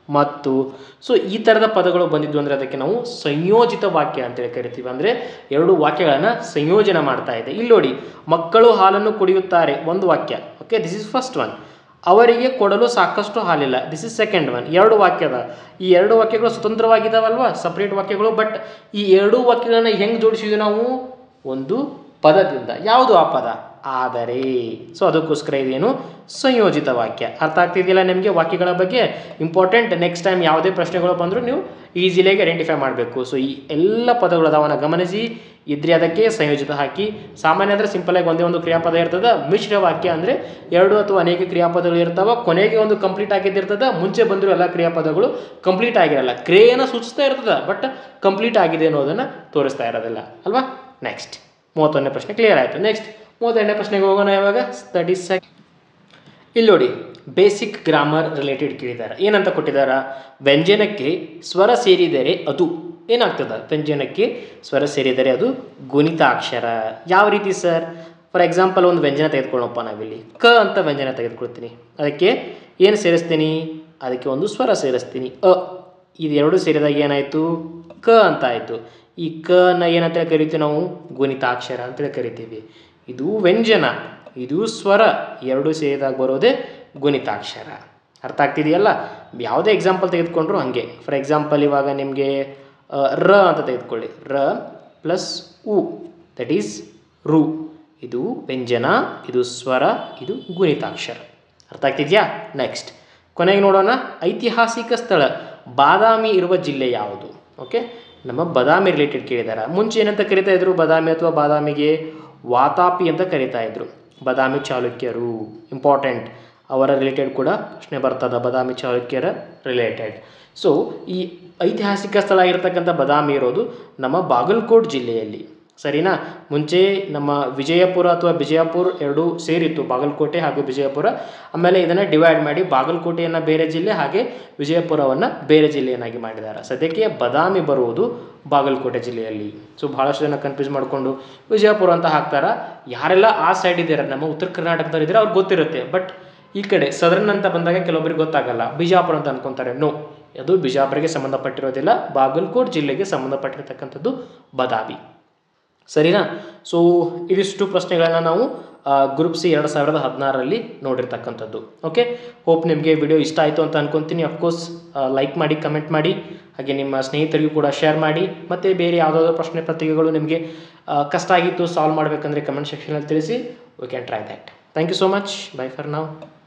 ಮತ್ತು ಸೊ ಈ ಥರದ ಪದಗಳು ಬಂದಿದ್ದು ಅಂದರೆ ಅದಕ್ಕೆ ನಾವು ಸಂಯೋಜಿತ ವಾಕ್ಯ ಅಂತೇಳಿ ಕರಿತೀವಿ ಅಂದರೆ ಎರಡು ವಾಕ್ಯಗಳನ್ನು ಸಂಯೋಜನೆ ಮಾಡ್ತಾ ಇದೆ ಇಲ್ಲಿ ನೋಡಿ ಮಕ್ಕಳು ಹಾಲನ್ನು ಕುಡಿಯುತ್ತಾರೆ ಒಂದು ವಾಕ್ಯ okay this is first one ಅವರಿಗೆ ಕೊಡಲು ಸಾಕಷ್ಟು ಹಾಲಿಲ್ಲ ದಿಸ್ ಇಸ್ ಸೆಕೆಂಡ್ ಒನ್ ಎರಡು ವಾಕ್ಯದ ಈ ಎರಡು ವಾಕ್ಯಗಳು ಸ್ವತಂತ್ರವಾಗಿದ್ದಾವಲ್ವಾ ಸಪ್ರೇಟ್ ವಾಕ್ಯಗಳು ಬಟ್ ಈ ಎರಡೂ ವಾಕ್ಯಗಳನ್ನ ಹೆಂಗೆ ಜೋಡಿಸಿದ್ವಿ ನಾವು ಒಂದು ಪದದಿಂದ ಯಾವುದು ಆ ಪದ ಆದರೆ ಸೊ ಅದಕ್ಕೋಸ್ಕರ ಇದೇನು ಸಂಯೋಜಿತ ವಾಕ್ಯ ಅರ್ಥ ಆಗ್ತಿದೆಯಲ್ಲ ನಿಮಗೆ ವಾಕ್ಯಗಳ ಬಗ್ಗೆ ಇಂಪಾರ್ಟೆಂಟ್ ನೆಕ್ಸ್ಟ್ ಟೈಮ್ ಯಾವುದೇ ಪ್ರಶ್ನೆಗಳು ಬಂದರೂ ನೀವು ಈಸಿಲಿಯಾಗಿ ಐಡೆಂಟಿಫೈ ಮಾಡಬೇಕು ಸೊ ಈ ಎಲ್ಲ ಪದಗಳು ಅದಾವನ್ನ ಗಮನಿಸಿ ಇದ್ರೆ ಅದಕ್ಕೆ ಸಂಯೋಜಿತ ಹಾಕಿ ಸಾಮಾನ್ಯ ಅಂದರೆ ಸಿಂಪಲಾಗಿ ಒಂದೇ ಒಂದು ಕ್ರಿಯಾಪದ ಇರ್ತದೆ ಮಿಶ್ರ ವಾಕ್ಯ ಅಂದರೆ ಎರಡು ಅಥವಾ ಅನೇಕ ಕ್ರಿಯಾಪದಗಳು ಇರ್ತಾವೆ ಕೊನೆಗೆ ಒಂದು ಕಂಪ್ಲೀಟ್ ಆಗಿದ್ದಿರ್ತದೆ ಮುಂಚೆ ಬಂದಿರೋ ಎಲ್ಲ ಕ್ರಿಯಾಪದಗಳು ಕಂಪ್ಲೀಟ್ ಆಗಿರಲ್ಲ ಕ್ರಿಯೆಯನ್ನು ಸೂಚಿಸ್ತಾ ಇರ್ತದೆ ಬಟ್ ಕಂಪ್ಲೀಟ್ ಆಗಿದೆ ಅನ್ನೋದನ್ನು ತೋರಿಸ್ತಾ ಇರೋದಿಲ್ಲ ಅಲ್ವಾ ನೆಕ್ಸ್ಟ್ ಮೂವತ್ತೊಂದನೇ ಪ್ರಶ್ನೆ ಕ್ಲಿಯರ್ ಆಯಿತು ನೆಕ್ಸ್ಟ್ ಮೂವತ್ತೆರಡನೇ ಪ್ರಶ್ನೆಗೆ ಹೋಗೋಣ ಇವಾಗ ತರ್ಟಿ ಸೆಕ್ ಇಲ್ಲಿ ನೋಡಿ ಬೇಸಿಕ್ ಗ್ರಾಮರ್ ರಿಲೇಟೆಡ್ ಕೇಳಿದ್ದಾರೆ ಏನಂತ ಕೊಟ್ಟಿದ್ದಾರೆ ವ್ಯಂಜನಕ್ಕೆ ಸ್ವರ ಸೇರಿದರೆ ಅದು ಏನಾಗ್ತದೆ ವ್ಯಂಜನಕ್ಕೆ ಸ್ವರ ಸೇರಿದರೆ ಅದು ಗುಣಿತಾಕ್ಷರ ಯಾವ ರೀತಿ ಸರ್ ಫಾರ್ ಎಕ್ಸಾಂಪಲ್ ಒಂದು ವ್ಯಂಜನ ತೆಗೆದುಕೊಳ್ಳೋಪ್ಪ ನಾವಿಲ್ಲಿ ಕ ಅಂತ ವ್ಯಂಜನ ತೆಗೆದುಕೊಳ್ತೀನಿ ಅದಕ್ಕೆ ಏನು ಸೇರಿಸ್ತೀನಿ ಅದಕ್ಕೆ ಒಂದು ಸ್ವರ ಸೇರಿಸ್ತೀನಿ ಅ ಇದು ಎರಡು ಸೇರಿದಾಗ ಏನಾಯಿತು ಕ ಅಂತ ಆಯಿತು ಈ ಕ ನ ಏನಂತೇಳಿ ಕರಿತೀವಿ ನಾವು ಗುಣಿತಾಕ್ಷರ ಅಂತೇಳಿ ಕರಿತೀವಿ ಇದು ವ್ಯಂಜನ ಇದು ಸ್ವರ ಎರಡು ಸೇರಿದಾಗ ಬರೋದೇ ಗುಣಿತಾಕ್ಷರ ಅರ್ಥ ಆಗ್ತಿದೆಯಲ್ಲ ಯಾವುದೇ ಎಕ್ಸಾಂಪಲ್ ತೆಗೆದುಕೊಂಡ್ರು ಹಾಗೆ ಫಾರ್ ಎಕ್ಸಾಂಪಲ್ ಇವಾಗ ನಿಮಗೆ ರ ಅಂತ ತೆಗೆದುಕೊಳ್ಳಿ ರ ಪ್ಲಸ್ ಉ ದಟ್ ಈಸ್ ರು ಇದು ವ್ಯಂಜನ ಇದು ಸ್ವರ ಇದು ಗುಣಿತಾಕ್ಷರ ಅರ್ಥ ಆಗ್ತಿದೆಯಾ ನೆಕ್ಸ್ಟ್ ಕೊನೆಗೆ ನೋಡೋಣ ಐತಿಹಾಸಿಕ ಸ್ಥಳ ಬಾದಾಮಿ ಇರುವ ಜಿಲ್ಲೆ ಯಾವುದು ಓಕೆ ನಮ್ಮ ಬಾದಾಮಿ ರಿಲೇಟೆಡ್ ಕೇಳಿದಾರೆ ಮುಂಚೆ ಏನಂತ ಕರಿತಾ ಇದ್ರು ಬಾದಾಮಿ ಅಥವಾ ಬಾದಾಮಿಗೆ ವಾತಾಪಿ ಅಂತ ಕರಿತಾ ಇದ್ರು ಬಾದಾಮಿ ಚಾಲುಕ್ಯರು ಇಂಪಾರ್ಟೆಂಟ್ ಅವರ ರಿಲೇಟೆಡ್ ಕೂಡ ಪ್ರಶ್ನೆ ಬರ್ತದೆ ಬಾದಾಮಿ ಚಾಲುಕ್ಯರ ರಿಲೇಟೆಡ್ ಸೊ ಈ ಐತಿಹಾಸಿಕ ಸ್ಥಳ ಇರತಕ್ಕಂಥ ಬಾದಾಮಿ ಇರೋದು ನಮ್ಮ ಬಾಗಲಕೋಟ್ ಜಿಲ್ಲೆಯಲ್ಲಿ ಸರಿನಾ ಮುಂಚೆ ನಮ್ಮ ವಿಜಯಪುರ ಅಥವಾ ಬಿಜಯಪುರ ಎರಡು ಸೇರಿತ್ತು ಬಾಗಲಕೋಟೆ ಹಾಗೂ ವಿಜಯಪುರ ಆಮೇಲೆ ಇದನ್ನು ಡಿವೈಡ್ ಮಾಡಿ ಬಾಗಲಕೋಟೆಯನ್ನು ಬೇರೆ ಜಿಲ್ಲೆ ಹಾಗೆ ವಿಜಯಪುರವನ್ನು ಬೇರೆ ಜಿಲ್ಲೆಯನ್ನಾಗಿ ಮಾಡಿದ್ದಾರೆ ಸದ್ಯಕ್ಕೆ ಬಾದಾಮಿ ಬರುವುದು ಬಾಗಲಕೋಟೆ ಜಿಲ್ಲೆಯಲ್ಲಿ ಸೊ ಭಾಳಷ್ಟು ಜನ ಕನ್ಫ್ಯೂಸ್ ಮಾಡಿಕೊಂಡು ವಿಜಯಪುರ ಅಂತ ಹಾಕ್ತಾರೆ ಯಾರೆಲ್ಲ ಆ ಸೈಡ್ ಇದ್ದಾರೆ ನಮ್ಮ ಉತ್ತರ ಕರ್ನಾಟಕದವ್ರು ಇದ್ದಾರೆ ಅವ್ರಿಗೆ ಗೊತ್ತಿರುತ್ತೆ ಬಟ್ ಈ ಕಡೆ ಸದರ್ನ್ ಅಂತ ಬಂದಾಗ ಕೆಲವೊಬ್ಬರಿಗೆ ಗೊತ್ತಾಗಲ್ಲ ಬಿಜಾಪುರ ಅಂತ ಅನ್ಕೊಂತಾರೆ ನೋ ಅದು ಬಿಜಾಪುರಿಗೆ ಸಂಬಂಧಪಟ್ಟಿರೋದಿಲ್ಲ ಬಾಗಲಕೋಟ್ ಜಿಲ್ಲೆಗೆ ಸಂಬಂಧಪಟ್ಟಿರ್ತಕ್ಕಂಥದ್ದು ಬಾದಾಮಿ ಸರಿನಾ ಸೊ ಇದಿಷ್ಟು ಪ್ರಶ್ನೆಗಳನ್ನು ನಾವು ಗ್ರೂಪ್ ಸಿ ಎರಡು ಸಾವಿರದ ಹದಿನಾರರಲ್ಲಿ ನೋಡಿರ್ತಕ್ಕಂಥದ್ದು ಓಕೆ ಹೋಪ್ ನಿಮಗೆ ವಿಡಿಯೋ ಇಷ್ಟ ಆಯಿತು ಅಂತ ಅನ್ಕೊತೀನಿ ಅಫ್ಕೋರ್ಸ್ ಲೈಕ್ ಮಾಡಿ ಕಮೆಂಟ್ ಮಾಡಿ ಹಾಗೆ ನಿಮ್ಮ ಸ್ನೇಹಿತರಿಗೂ ಕೂಡ ಶೇರ್ ಮಾಡಿ ಮತ್ತು ಬೇರೆ ಯಾವುದಾದ್ರೂ ಪ್ರಶ್ನೆ ಪತ್ರಿಕೆಗಳು ನಿಮಗೆ ಆ, ಕಷ್ಟ ಆಗಿತ್ತು ಸಾಲ್ವ್ ಮಾಡಬೇಕಂದ್ರೆ ಕಮೆಂಟ್ ಸೆಕ್ಷನಲ್ಲಿ ತಿಳಿಸಿ we can try that thank you so much bye for ನಾವ್